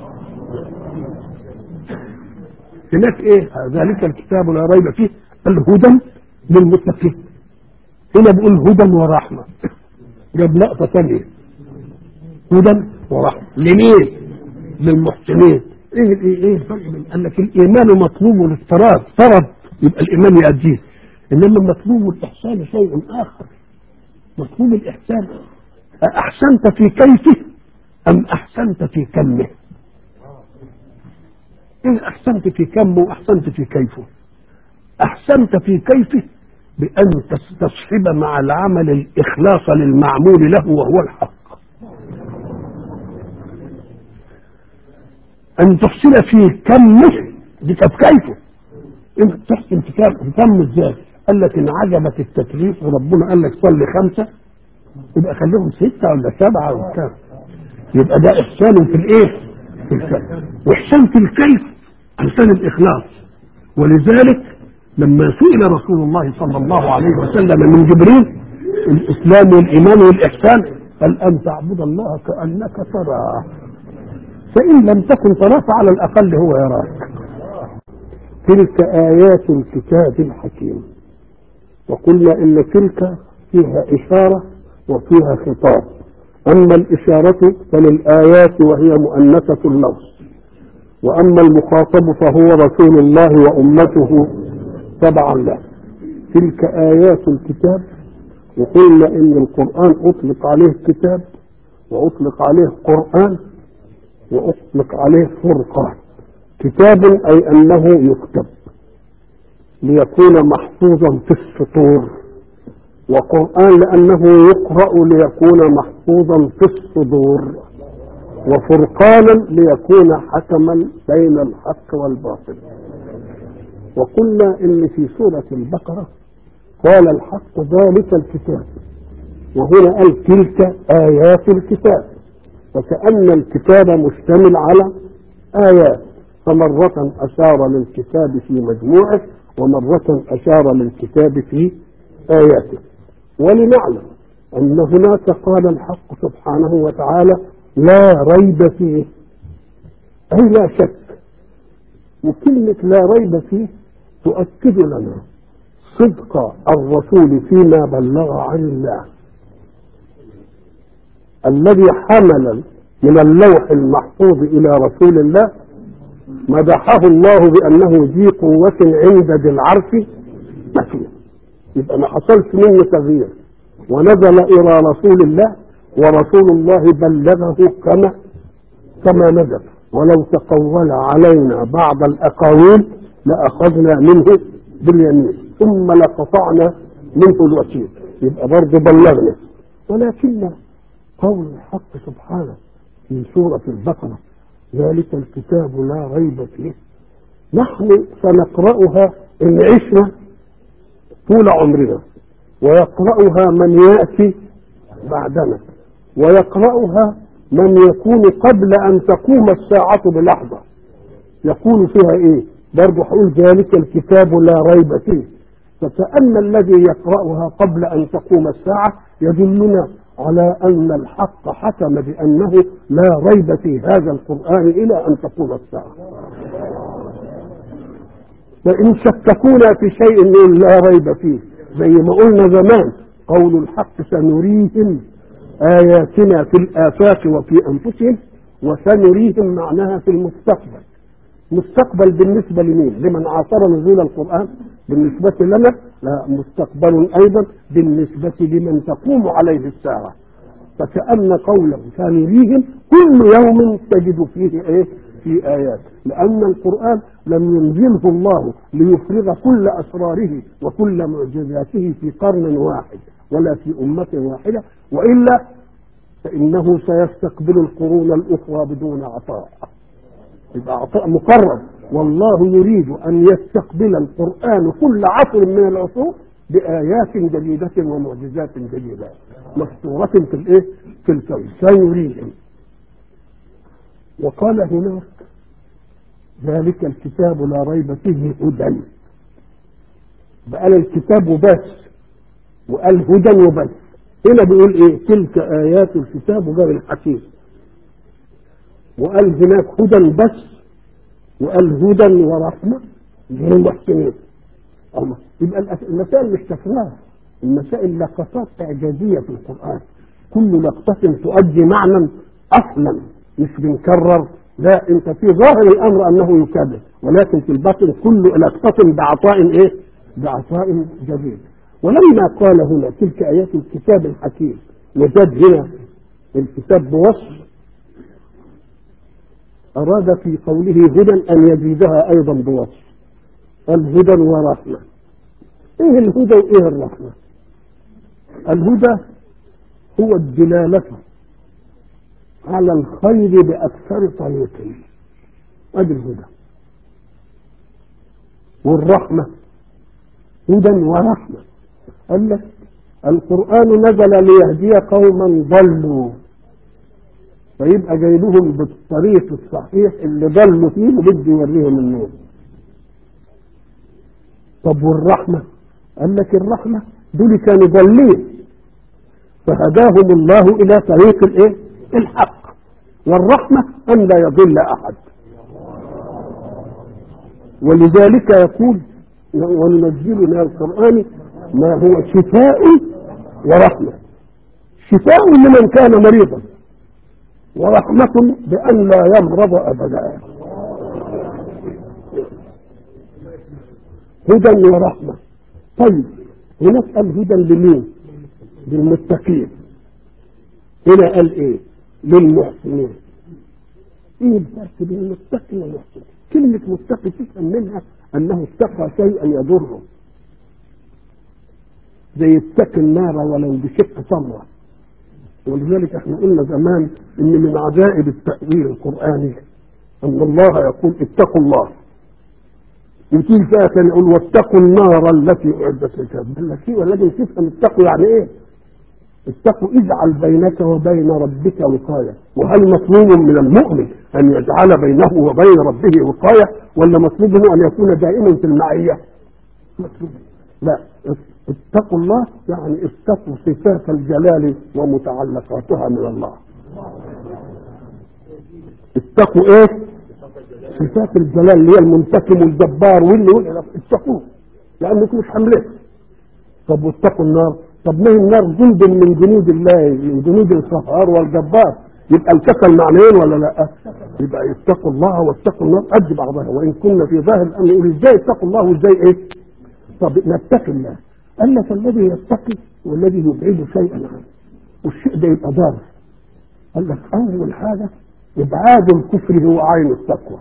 هناك ايه ذلك الكتاب لا ريب فيه الهدى للمتقين هنا بيقول هدى ورحمة جاب لقطة ثانية هدى ورحمة لمين؟ للمحسنين ايه ايه ايه الفرق بين قال لك الايمان مطلوب الافتراض فرض يبقى الايمان يأديه انما مطلوب الاحسان شيء اخر مطلوب الاحسان احسنت في كيفه ام احسنت في كمه إيه أحسنت في كمه وأحسنت في كيفه أحسنت في كيفه بأن تستصحب مع العمل الإخلاص للمعمول له وهو الحق أن تحسن في كمه دي كانت كيفه أنت تحسن في كم إزاي؟ قال لك إن عجبك التكليف وربنا قال لك صلي خمسة يبقى خليهم ستة ولا سبعة ولا كام يبقى ده إحسان في الإيه؟ في الكيف وإحسان في الكيف أحسن الإخلاص ولذلك لما سئل رسول الله صلى الله عليه وسلم من جبريل الإسلام والإيمان والإحسان قال أن تعبد الله كأنك تراه فإن لم تكن تراه فعلى الأقل هو يراك تلك آيات الكتاب الحكيم وقلنا إن تلك فيها إشارة وفيها خطاب أما الإشارة فللآيات وهي مؤنثة اللفظ وأما المخاطب فهو رسول الله وأمته تبعا له تلك آيات الكتاب وقلنا إن القرآن أطلق عليه كتاب وأطلق عليه قرآن وأطلق عليه فرقان كتاب أي أنه يكتب ليكون محفوظا في السطور وقرآن لأنه يقرأ ليكون محفوظا في الصدور وفرقانا ليكون حكما بين الحق والباطل وقلنا ان في سورة البقرة قال الحق ذلك الكتاب وهنا قال تلك آيات الكتاب وكأن الكتاب مشتمل على آيات فمرة أشار للكتاب في مجموعه ومرة أشار للكتاب في آياته ولنعلم أن هناك قال الحق سبحانه وتعالى لا ريب فيه أي لا شك وكلمة لا ريب فيه تؤكد لنا صدق الرسول فيما بلغ عن الله الذي حمل من اللوح المحفوظ إلى رسول الله مدحه الله بأنه ذي قوة عند ذي العرش مكين يبقى ما حصلش منه تغيير ونزل إلى رسول الله ورسول الله بلغه كما كما نزل ولو تقول علينا بعض الأقاويل لأخذنا منه باليمين ثم لقطعنا منه الوكيل يبقى برضه بلغنا ولكن قول الحق سبحانه في سورة البقرة ذلك الكتاب لا ريب فيه نحن سنقرأها إن عشنا طول عمرنا ويقرأها من يأتي بعدنا ويقرأها من يكون قبل أن تقوم الساعة بلحظة يقول فيها إيه برضه هقول ذلك الكتاب لا ريب فيه فكأن الذي يقرأها قبل أن تقوم الساعة يدلنا على أن الحق حكم بأنه لا ريب في هذا القرآن إلى أن تقوم الساعة وإن شككونا في شيء نقول لا ريب فيه زي ما قلنا زمان قول الحق سنريهم آياتنا في الآفاق وفي أنفسهم وسنريهم معناها في المستقبل مستقبل بالنسبة لمين لمن عاصر نزول القرآن بالنسبة لنا لا مستقبل أيضا بالنسبة لمن تقوم عليه الساعة فكأن قوله سنريهم كل يوم تجد فيه ايه في آيات لأن القرآن لم ينزله الله ليفرغ كل أسراره وكل معجزاته في قرن واحد ولا في أمة واحدة وإلا فإنه سيستقبل القرون الأخرى بدون عطاء يبقى عطاء مقرر والله يريد أن يستقبل القرآن كل عصر من العصور بآيات جديدة ومعجزات جديدة مستورة في الإيه؟ في الكون سيريهم وقال هناك ذلك الكتاب لا ريب فيه هدى بقال الكتاب وبس وقال هدى وبس هنا بيقول ايه تلك ايات الكتاب وجاب الحكيم وقال هناك هدى بس وقال هدى ورحمه للمحسنين الله يبقى المسائل مش تكرار المسائل لقطات اعجازيه في القران كل لقطه تؤدي معنى اصلا مش بنكرر لا انت في ظاهر الامر انه يكرر ولكن في الباطن كل لقطه بعطاء ايه بعطاء جديد ولما قال هنا تلك ايات الكتاب الحكيم وجد هنا الكتاب بوصف اراد في قوله هدى ان يزيدها ايضا بوصف قال هدى ورحمه ايه الهدى وايه الرحمه الهدى هو الدلاله على الخير باكثر طريق ادي الهدى والرحمه هدى ورحمه قال لك القرآن نزل ليهدي قوما ضلوا فيبقى جاي لهم بالطريق الصحيح اللي ضلوا فيه وبده يوريهم النور طب والرحمة قال لك الرحمة دول كانوا ضالين فهداهم الله إلى طريق الايه الحق والرحمة أن لا يضل أحد ولذلك يقول وننزل من القرآن ما هو شفاء ورحمة شفاء لمن كان مريضا ورحمة بأن لا يمرض أبدا هدى ورحمة طيب هناك قال هدى لمين للمتقين هنا قال ايه للمحسنين ايه الفرق بين المتقي والمحسن كلمة متقي تفهم منها انه اتقى شيئا يضره زي اتقي النار ولو بشق تمره ولذلك احنا قلنا زمان ان من عجائب التأويل القرآني ان الله يقول اتقوا الله وتيجي فيها كان يقول واتقوا النار التي اعدت للكافرين قال لك ايه ولازم تفهم اتقوا يعني ايه؟ اتقوا اجعل بينك وبين ربك وقايه وهل مطلوب من المؤمن ان يجعل بينه وبين ربه وقايه ولا مطلوب منه ان يكون دائما في المعيه؟ مطلوب لا اتقوا الله يعني اتقوا صفات الجلال ومتعلقاتها من الله اتقوا ايه صفات الجلال اللي هي المنتقم والجبار واللي واللي اتقوه لانكم مش حملته طب واتقوا النار طب ما هي النار جند من جنود الله من جنود القهار والجبار يبقى الكسل معنيين ولا لا يبقى اتقوا الله واتقوا النار قد بعضها وان كنا في ظاهر الامر يقول ازاي اتقوا الله وازاي ايه طب نتقي الله قال لك الذي يتقي والذي يبعد شيئا عنه والشيء ده يبقى ضار قال لك اول حاجه ابعاد الكفر هو عين التقوى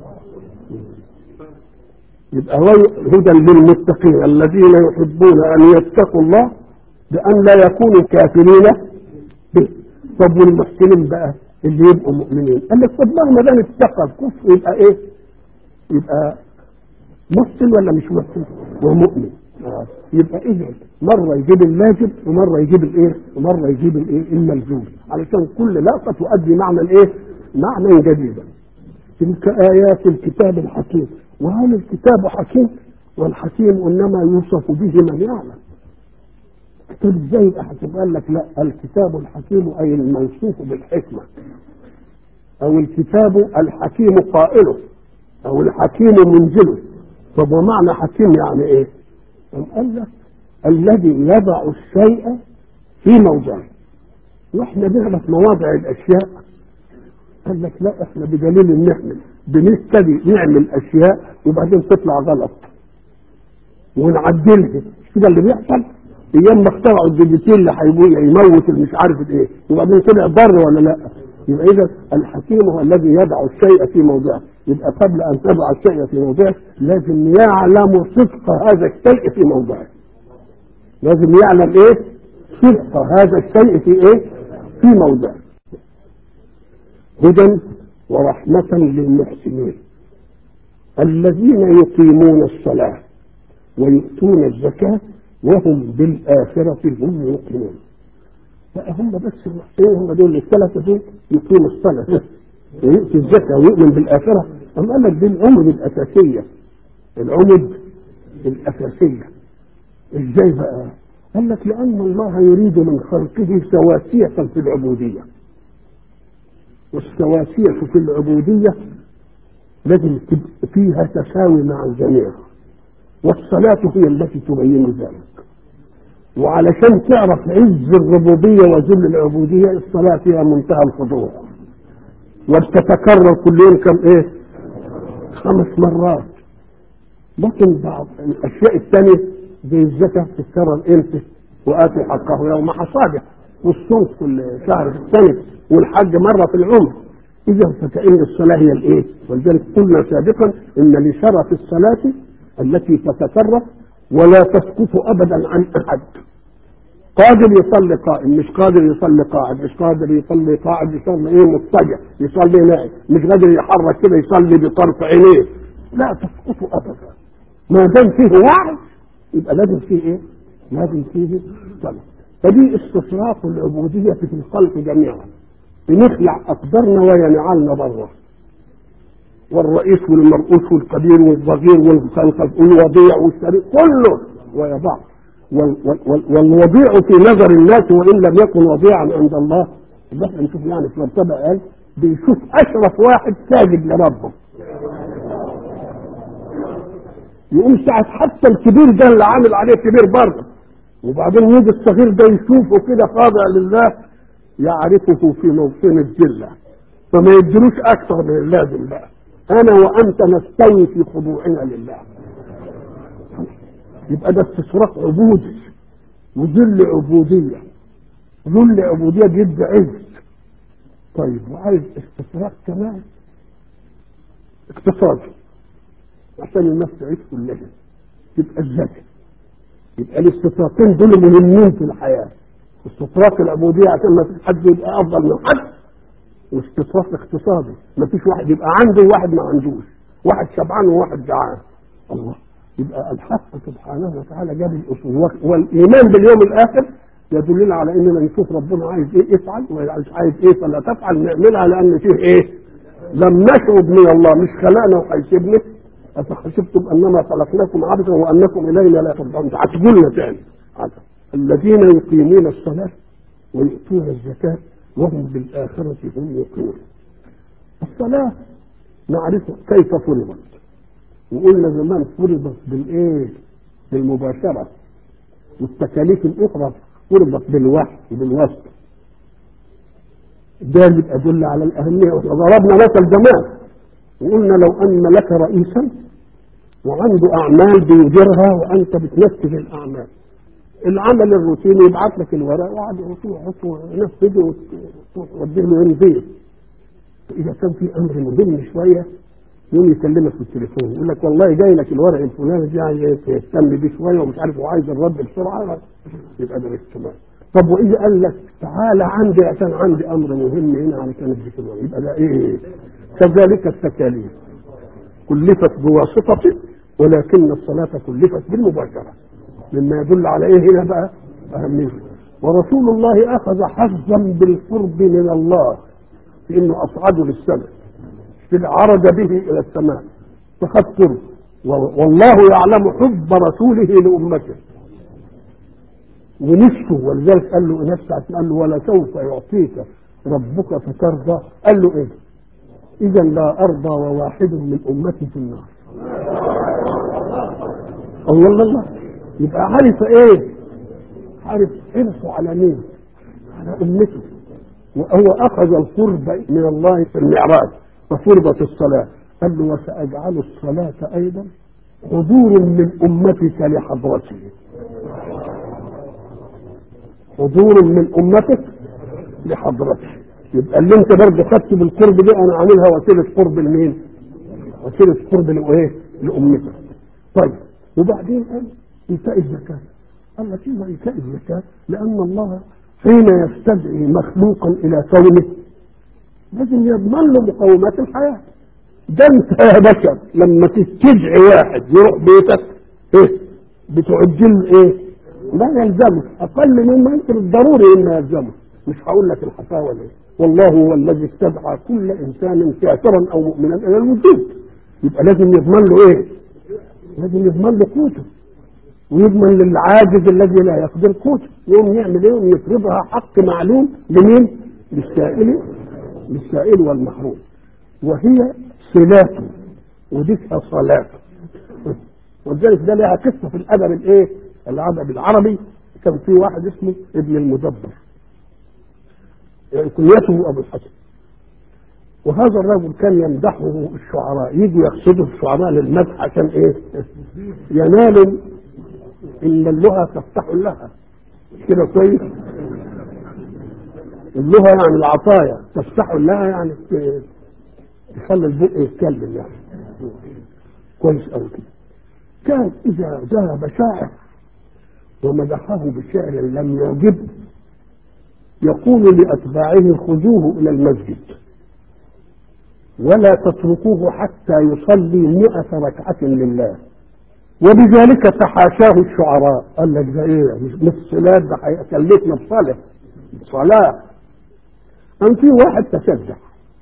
يبقى هدى للمتقين الذين يحبون ان يتقوا الله بان لا يكونوا كافرين به طب والمحسنين بقى اللي يبقوا مؤمنين قال لك طب مهما دام اتقى الكفر يبقى ايه؟ يبقى محسن ولا مش محسن؟ ومؤمن آه. يبقى اذا مره يجيب اللاجب ومره يجيب الايه؟ ومره يجيب الايه؟ الملزوم علشان كل لقطه تؤدي معنى الايه؟ معنى جديدا تلك ايات الكتاب الحكيم وهل الكتاب حكيم والحكيم انما يوصف به من يعلم الكتاب ازاي يبقى حكيم قال لك لا الكتاب الحكيم اي الموصوف بالحكمه او الكتاب الحكيم قائله او الحكيم منزله طب ومعنى حكيم يعني ايه قال لك الذي يضع الشيء في موضعه واحنا نعرف مواضع الاشياء قال لك لا احنا بدليل ان احنا بنبتدي نعمل اشياء وبعدين تطلع غلط ونعدلها مش كده اللي بيحصل ايام ما اخترعوا الديجيتيل اللي هيبوي يموت اللي مش عارف ايه وبعدين طلع ضر ولا لا يبقى اذا الحكيم هو الذي يضع الشيء في موضعه يبقى قبل ان تضع الشيء في موضعه لازم يعلم صدق هذا الشيء في موضعه لازم يعلم ايه صدق هذا الشيء في ايه في موضعه هدى ورحمة للمحسنين الذين يقيمون الصلاة ويؤتون الزكاة وهم بالآخرة هم يوقنون لا هم بس المحسنين هم دول الثلاثة دول يقيموا الصلاة ويؤتي الزكاة ويؤمن بالآخرة أم قال لك دي العمد الأساسية العمد الأساسية إزاي بقى؟ قال لك لأن الله يريد من خلقه سواسية في العبودية والسواسية في العبودية لازم تبقى فيها تساوي مع الجميع والصلاة هي التي تبين ذلك وعلشان تعرف عز الربوبية وذل العبودية الصلاة فيها منتهى الخضوع وبتتكرر كل يوم كم ايه خمس مرات لكن بعض الاشياء الثانية زي الزكاة تتكرر امتى وآتي حقه يوم حصاده والصوم كل شهر في السنة والحج مرة في العمر إذا فكأن الصلاة هي الإيه؟ ولذلك قلنا سابقا إن لشرف الصلاة التي تتكرر ولا تسقط أبدا عن أحد قادر يصلي قائم مش قادر يصلي قاعد مش قادر يصلي قاعد يصلي ايه مضطجع يصلي نائم مش قادر يحرك كده يصلي بطرف عينيه لا تسقط ابدا ما دام فيه وعي يبقى لازم فيه ايه؟ لازم فيه صلاه فدي استشراق العبوديه في الخلق جميعا بنخلع اقدارنا وينعلنا بره والرئيس والمرؤوس والكبير والصغير والوضيع والشريك كله ويا بعض والوضيع في نظر الناس وان لم يكن وضيعا عند الله اللي احنا نشوف يعني في مرتبه قال بيشوف اشرف واحد ساجد لربه يقوم ساعة حتى الكبير ده اللي عامل عليه كبير برضه وبعدين يجي الصغير ده يشوفه كده خاضع لله يعرفه في موطن الذلة فما يدلوش أكثر من اللازم بقى أنا وأنت نستوي في خضوعنا لله يبقى ده استشراق عبودي وذل عبودية ذل عبودية بيدي عز طيب وعايز استشراق كمان اقتصادي عشان الناس تعيش كلها يبقى الزكاة يبقى الاستطراقين دول مهمين في الحياة استطراق العبودية عشان ما فيش حد يبقى أفضل من حد واستطراق اقتصادي ما فيش واحد يبقى عنده وواحد ما عندوش واحد شبعان وواحد جعان الله يبقى الحق سبحانه وتعالى جاب الاصول والايمان باليوم الاخر يدلنا على اننا نشوف ربنا عايز ايه افعل ومش عايز ايه فلا تفعل نعملها لان فيه ايه لم نشعب من الله مش خلقنا وهيسيبنا افحسبتم انما خلقناكم عبثا وانكم الينا لا ترجعون هتقولنا تاني الذين يقيمون الصلاه ويؤتون الزكاه وهم بالاخره هم يوقنون الصلاه نعرف كيف فرضت وقلنا زمان فرضت بالايه بالمباشره والتكاليف الاخرى فرضت بالوحي بالوصف ده يبقى يدل على الاهميه وضربنا مثل زمان وقلنا لو ان لك رئيسا وعنده اعمال بيديرها وانت بتنفذ الاعمال العمل الروتيني يبعت لك الورق وقعد يحط وينفذه وتوديه له ينزل اذا كان في امر مهم شويه يوم يكلمك في التليفون يقول لك والله جاي لك الورق الفلاني دي عايز تهتم بيه شويه ومش عارف وعايز الرد بسرعه يبقى ده الاجتماع طب واذا قال لك تعالى عندي عشان عندي امر مهم هنا علشان اديك الورق يبقى ده ايه؟ كذلك التكاليف كلفت بواسطة ولكن الصلاة كلفت بالمباشرة مما يدل على ايه هنا بقى أهميته ورسول الله أخذ حظا بالقرب من الله في انه أصعده للسماء في عرج به إلى السماء فخذ قرب والله يعلم حب رسوله لأمته ونفسه ولذلك قال له نفسه قال له ولسوف يعطيك ربك فترضى قال له ايه اذا لا ارضى وواحد من امتي في النار الله الله الله يبقى عارف ايه عارف حرصه على مين على امته وهو اخذ القرب من الله في المعراج ففرضت الصلاه قال له وساجعل الصلاه ايضا حضور من امتك لحضرته حضور من امتك لحضرته يبقى اللي انت برضه خدته بالقرب دي انا عاملها وسيله قرب لمين؟ وسيله قرب لايه؟ لامتك. طيب وبعدين قال ايتاء الزكاه. قال لك ايه ايتاء الزكاه؟ لان الله حين يستدعي مخلوقا الى كونه لازم يضمن له مقومات الحياه. ده انت يا بشر لما تستدعي واحد يروح بيتك ايه؟ بتعجل ايه؟ لا يلزمه اقل مما يمكن الضروري انه يلزمه مش هقول لك الحفاوه ليه والله هو الذي استدعى كل انسان كافرا او مؤمنا الى الوجود يبقى لازم يضمن له ايه؟ لازم يضمن له قوته ويضمن للعاجز الذي لا يقدر قوته يقوم يعمل ايه؟ يفرضها حق معلوم لمين؟ للسائل للسائل والمحروم وهي صلاته وديكها صلاته ولذلك ده لها قصه في الادب الايه؟ الادب العربي كان في واحد اسمه ابن المدبر يعني كنيته ابو الحسن وهذا الرجل كان يمدحه الشعراء يجوا يقصدوا الشعراء للمدح عشان ايه؟ ينال ان اللغه تفتح لها كده كويس اللغه يعني العطايا تفتح لها يعني تخلي البق يتكلم يعني كويس قوي كده كان اذا ذهب شاعر ومدحه بشعر لم يعجبه يقول لأتباعه خذوه إلى المسجد ولا تتركوه حتى يصلي مئة ركعة لله وبذلك تحاشاه الشعراء قال لك ده ايه مش صلاة ده هيكلفنا بصلاة صلاة أم في واحد تشجع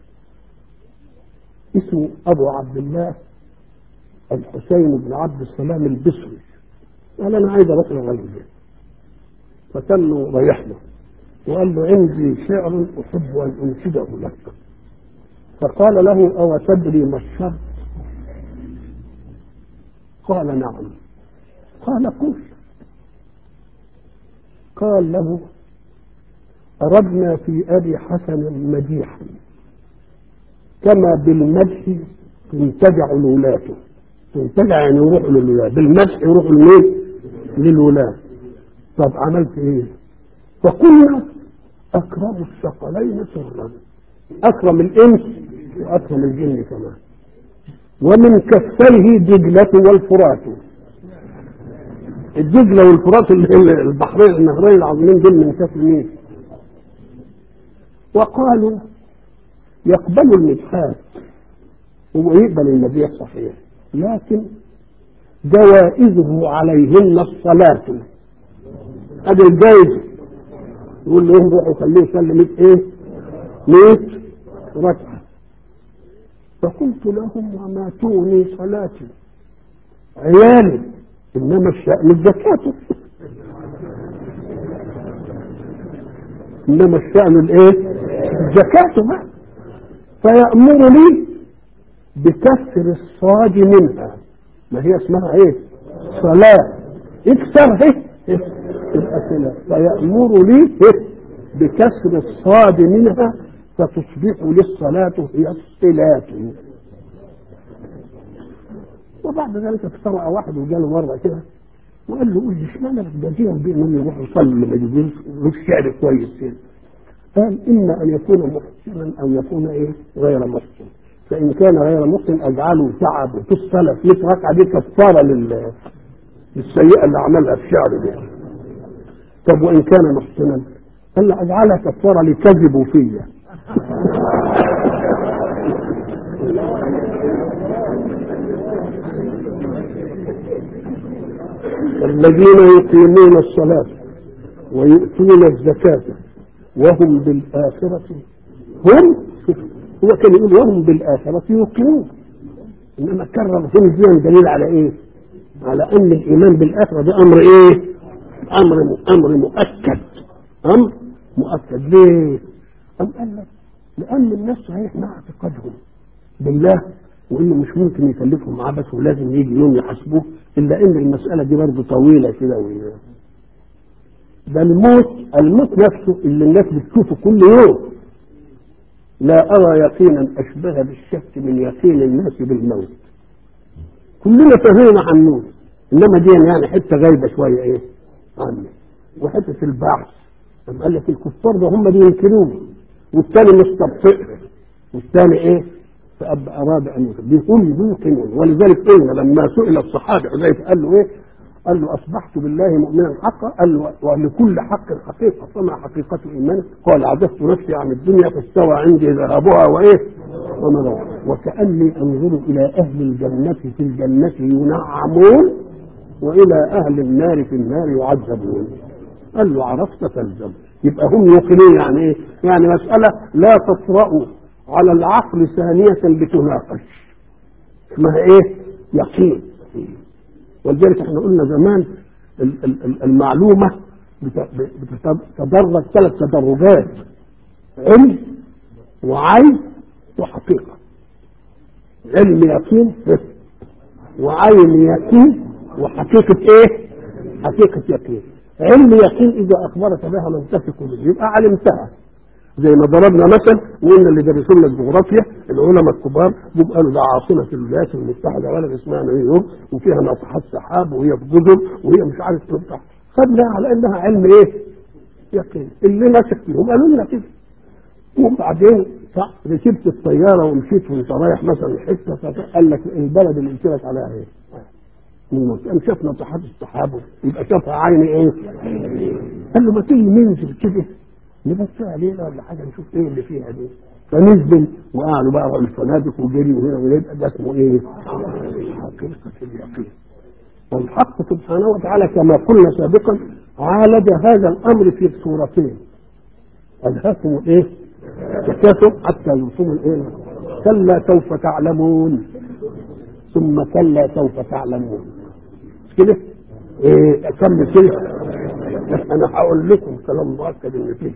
اسمه أبو عبد الله الحسين بن عبد السلام البصري قال أنا عايز أروح للراجل ده فكان له رايح له وقال له عندي شعر أحب أن أنشده لك فقال له أو تدري ما الشرط قال نعم قال قل قال له أردنا في أبي حسن مديحا كما بالمدح تنتجع الولاة تنتجع يعني يروح للولاة بالمدح يروح لمين؟ للولاة طب عملت ايه؟ فقلنا أكرم الثقلين سرا أكرم الإنس وأكرم الجن كمان ومن كفيه دجلة والفرات الدجلة والفرات البحرين النهرين العظيمين دول من كف مين؟ وقالوا يقبل المدحات هو يقبل المديح صحيح لكن جوائزه عليهن الصلاة هذا الجائزة يقول لهم روحوا خليه يصلي 100 ايه؟ 100 ركعة فقلت لهم وما تغني صلاتي عيالي انما الشأن الزكاة انما الشأن الايه؟ الزكاة بقى فيأمر لي بكسر الصاد منها ما هي اسمها ايه؟ صلاة اكسر ايه؟ تبقى صلاة فيأمر لي إيه؟ بكسر الصاد منها فتصبح للصلاة هي الصلاة وبعد ذلك افترق واحد وجاله مرة كده وقال له قول لي اشمعنى بتجازيهم بانهم يروحوا يصلوا لما يجيبوش شعر كويس كده قال اما ان يكون محسنا او يكون ايه غير محسن فان كان غير محسن اجعله تعب في الصلاه في ركعه دي كفاره لل للسيئه اللي عملها في شعر دي طب وان كان محسنا قال له اجعلها كفاره لكذبوا فيا الذين يقيمون الصلاة ويؤتون الزكاة وهم بالآخرة هم هو كان يقول وهم بالآخرة يوقنون إنما كرر هنا دي دليل على إيه؟ على أن الإيمان بالآخرة ده أمر إيه؟ أمر أمر مؤكد أمر مؤكد ليه؟ أم قال لك لأن الناس صحيح مع اعتقادهم بالله وانه مش ممكن يكلفهم عبث ولازم يجي يوم يحاسبوه الا ان المساله دي برضه طويله كده و... ده الموت الموت نفسه اللي الناس بتشوفه كل يوم لا ارى يقينا اشبه بالشك من يقين الناس بالموت كلنا فهمنا عن الموت انما دي يعني حته غايبه شويه ايه عنه وحته البعث أم قال لك الكفار ده هم بينكروه والثاني مستبطئ والثاني ايه فأب أراد أن يكون بيقول يوقنون ولذلك قلنا لما سئل الصحابي حذيفة قال له إيه؟ قال له أصبحت بالله مؤمنا حقا قال له ولكل حق حقيقة فما حقيقة الإيمان؟ قال عددت نفسي عن الدنيا فاستوى عندي ذهابها وإيه؟ ومنوها وكأني أنظر إلى أهل الجنة في الجنة ينعمون وإلى أهل النار في النار يعذبون قال له عرفت فالزم يبقى هم يوقنون يعني إيه؟ يعني مسألة لا تطرأ على العقل ثانية بتناقش اسمها ايه يقين ولذلك احنا قلنا زمان المعلومة بتتدرج ثلاث تدرجات علم وعين وحقيقة علم يقين وعين يقين وحقيقة ايه حقيقة يقين علم يقين اذا اخبرك بها من تثق به يبقى علمتها زي ما ضربنا مثل وقلنا اللي درسوا لنا الجغرافيا العلماء الكبار جم قالوا ده عاصمه الولايات المتحده بلد اسمها نيويورك وفيها ناطحات سحاب وهي في جزر وهي مش عارف تفتح خدنا على انها علم ايه؟ يقين اللي ماسك فيهم قالوا لنا كده وبعدين ركبت الطياره ومشيت وانت رايح مثلا حته فقال لك البلد اللي قلت لك عليها ايه؟ قام شاف ناطحات السحاب يبقى شافها عيني ايه؟ قال له ما تيجي ننزل كده نبص علينا ولا حاجه نشوف ايه اللي فيها دي فنزل وقعدوا بقى الفنادق وجري وهنا ويبقى ده اسمه ايه؟ حقيقه اليقين والحق سبحانه وتعالى كما قلنا سابقا عالج هذا الامر في صورتين الهاكم ايه؟ تكاثر حتى يوصلوا الايه؟ كلا سوف تعلمون ثم كلا سوف تعلمون مش كده؟ ايه اكمل كده انا هقول لكم كلام مؤكد ان فيه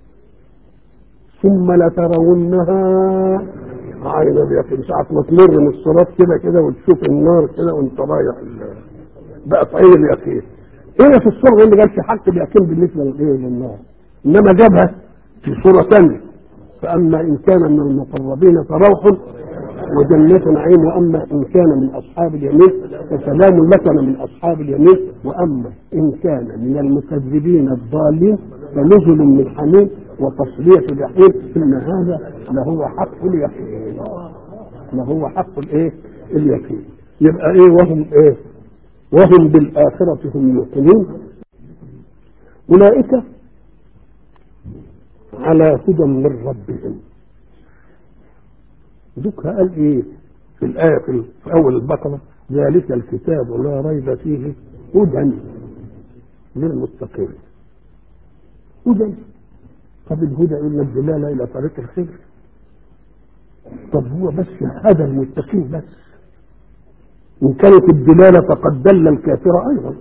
ثم لترونها عين اليقين ساعة ما تمر من الصراط كده كده وتشوف النار كده وانت رايح بقت عين اليقين هنا في الصورة اللي جاب في حق اليقين بالنسبة للايه للنار انما جابها في صورة ثانية فاما ان كان من المقربين فروح وجنة نعيم واما ان كان من اصحاب اليمين فسلام لك من اصحاب اليمين واما ان كان من المكذبين الضالين فنزل من حميم وتصلية جحيم ان هذا لهو حق اليقين لهو حق الايه اليقين يبقى ايه وهم ايه وهم بالاخرة هم يوقنون اولئك على هدى من ربهم ذكر قال ايه في الآية في, في أول البقرة ذلك الكتاب لا ريب فيه هدى للمتقين هدى طب الهدى إلا الدلالة إلى طريق الخير طب هو بس هدى المتقين بس إن كانت الدلالة فقد دل الكافر أيضا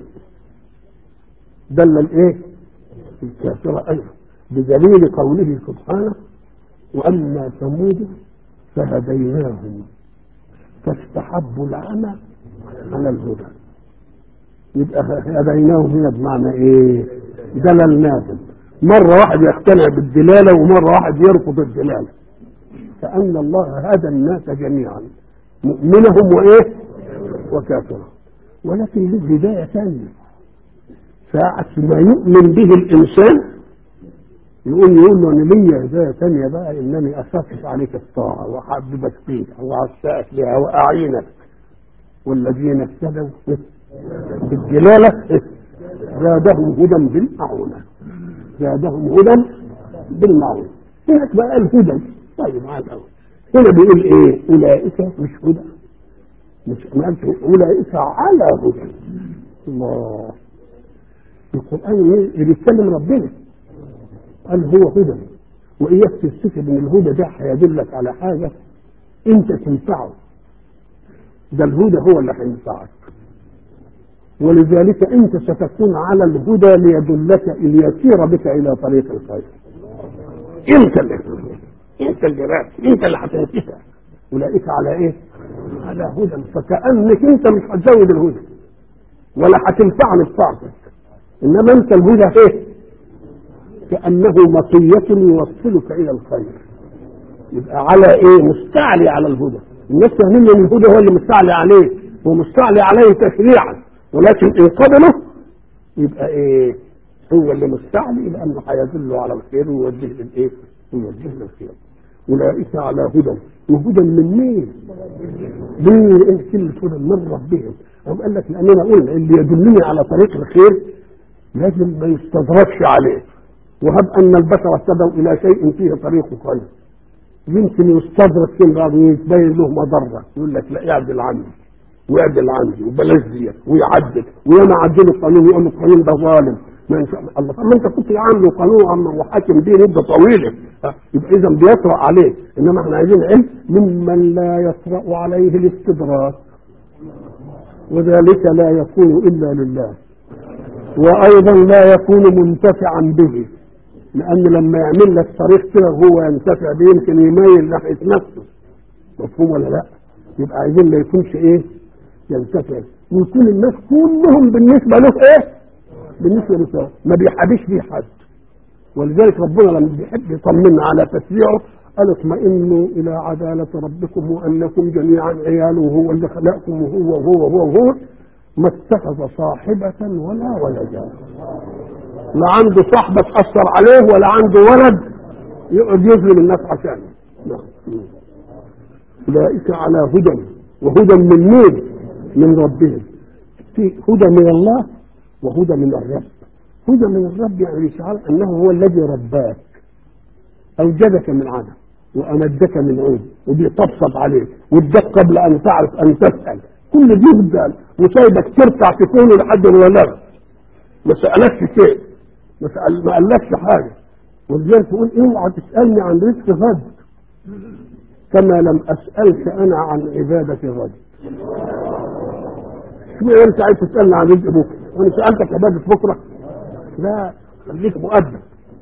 دل الإيه؟ الكافر أيضا بدليل قوله سبحانه وأما ثمود فهديناهم فاستحبوا العمى على الهدى يبقى هديناهم هنا بمعنى ايه دللناهم مرة واحد يقتنع بالدلالة ومرة واحد يرفض الدلالة كأن الله هدى الناس جميعا مؤمنهم وايه وكافرهم ولكن له هداية ثانية ساعة ما يؤمن به الإنسان يقول يقول له انا ليا هدايه ثانيه بقى انني اخفف عليك الطاعه واحببك فيها واعشقك بها واعينك والذين اهتدوا بالدلاله زادهم هدى بالمعونه زادهم هدى بالمعونه هناك بقى الهدى طيب على الاول هنا بيقول ايه اولئك مش هدى مش ما قالش اولئك على هدى الله القران بيتكلم ربنا قال هو هدى واياك تفتكر ان الهدى ده هيدلك على حاجه انت تنفعه ده الهدى هو اللي هينفعك ولذلك انت ستكون على الهدى ليدلك ليسير بك الى طريق الخير انت اللي انت اللي راك انت اللي هتنفع اولئك على ايه؟ على هدى فكانك انت مش هتزود الهدى ولا هتنفعني بطاعتك انما انت الهدى ايه؟ كأنه مطية يوصلك إلى الخير يبقى على إيه مستعلي على الهدى الناس فاهمين ان الهدى هو اللي مستعلي عليه هو مستعلي عليه تشريعا ولكن إن قبله يبقى إيه هو اللي مستعلي لأنه هيدل على الخير ويوجه للإيه ويوجه للخير أولئك على هدى وهدى من مين؟ ليه إيه كلمة هدى من ربهم أم قال لك لأننا قلنا اللي يدلني على طريق الخير لازم ما يستدركش عليه وهب ان البشر اهتدوا الى شيء فيه طريق خير يمكن يستدرك في بعض ويتبين له مضره يقول لك لا اعدل عني واعدل عني وبلاش ديت ويعدل وياما عدلوا القانون يقول القانون ده ظالم ما ان شاء الله الله طب ما انت كنت عامله قانون وحاكم بيه مده طويله يبقى اذا بيطرا عليه انما احنا عايزين علم ممن لا يطرا عليه الاستدراك وذلك لا يكون الا لله وايضا لا يكون منتفعا به لان لما يعمل لك طريق كده هو ينتفع به يمكن يميل ناحيه نفسه مفهوم ولا لا يبقى عايزين ما يكونش ايه ينتفع ويكون الناس كلهم بالنسبه له ايه بالنسبه له ما بيحابيش بيه حد ولذلك ربنا لما بيحب يطمنا على تشريعه قال اطمئنوا الى عداله ربكم وانكم جميعا عياله وهو اللي خلقكم وهو وهو وهو, وهو ما اتخذ صاحبة ولا ولدا لا عنده صاحبة تأثر عليه ولا عنده ولد يقعد يظلم الناس عشانه أولئك على هدى وهدى من مين؟ من ربهم في هدى من الله وهدى من الرب هدى من الرب يعني يشعر أنه هو الذي رباك أوجدك من عدم وأمدك من عود وبيطبطب عليك واداك قبل أن تعرف أن تسأل كل دي بدال وسايبك ترفع في كونه لحد الولاد ما سألكش شيء ما, سأل ما قالكش حاجة ولذلك تقول اوعى تسألني عن رزق غد كما لم أسألك أنا عن عبادة غد شو أنت عايز تسألني عن رزق بكرة وأنا سألتك عبادة بكرة لا خليك مؤدب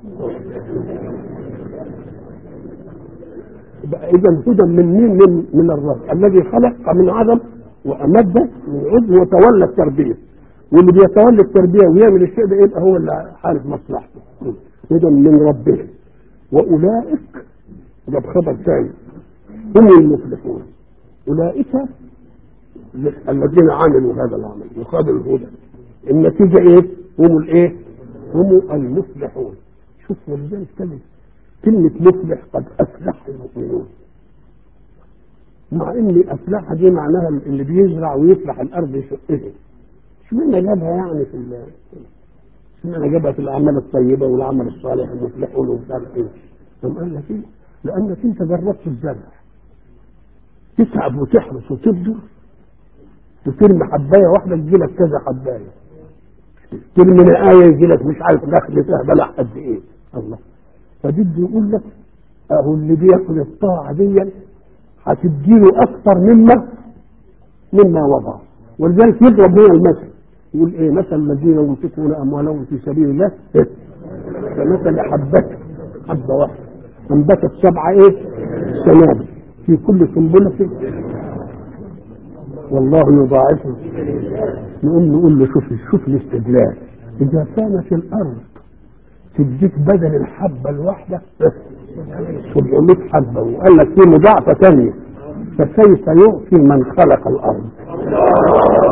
إذا هدى من مين من, من الرب الذي خلق من عدم وأمد من عضو وتولى التربية واللي بيتولى التربية ويعمل الشيء ده يبقى هو اللي عارف مصلحته هدى من ربهم وأولئك ده بخبر ثاني هم المفلحون أولئك الذين عملوا هذا العمل وخدوا الهدى النتيجة إيه؟ هم الإيه؟ هم المفلحون شوف ولذلك كلمة كلمة مفلح قد أفلح المؤمنون مع ان افلاح دي معناها اللي بيزرع ويفلح الارض يشقها شو معنى جابها يعني في شو معنى جابها في الاعمال الطيبه والعمل الصالح المفلحون ومش عارف ايه قام قال لك ايه لانك انت جربت الزرع تتعب وتحرس وتبذر وترمي حبايه واحده تجي لك كذا حبايه ترمي نقايه يجي لك مش عارف دخل فيها بلح قد ايه الله فبده يقول لك اهو اللي بياكل الطاعه دي هتديله اكثر مما مما وضع ولذلك يضرب هنا المثل يقول ايه مثل الذين ينفقون اموالهم في سبيل الله إيه؟ كمثل حبة حبة واحدة انبتت سبعة ايه سنابل في كل سنبلة والله يضاعفه نقوم نقول له شوف شوف الاستدلال اذا كانت الارض تديك بدل الحبة الواحدة 700 حبة وقال لك في مضاعفة ثانية فكيف يعطي من خلق الارض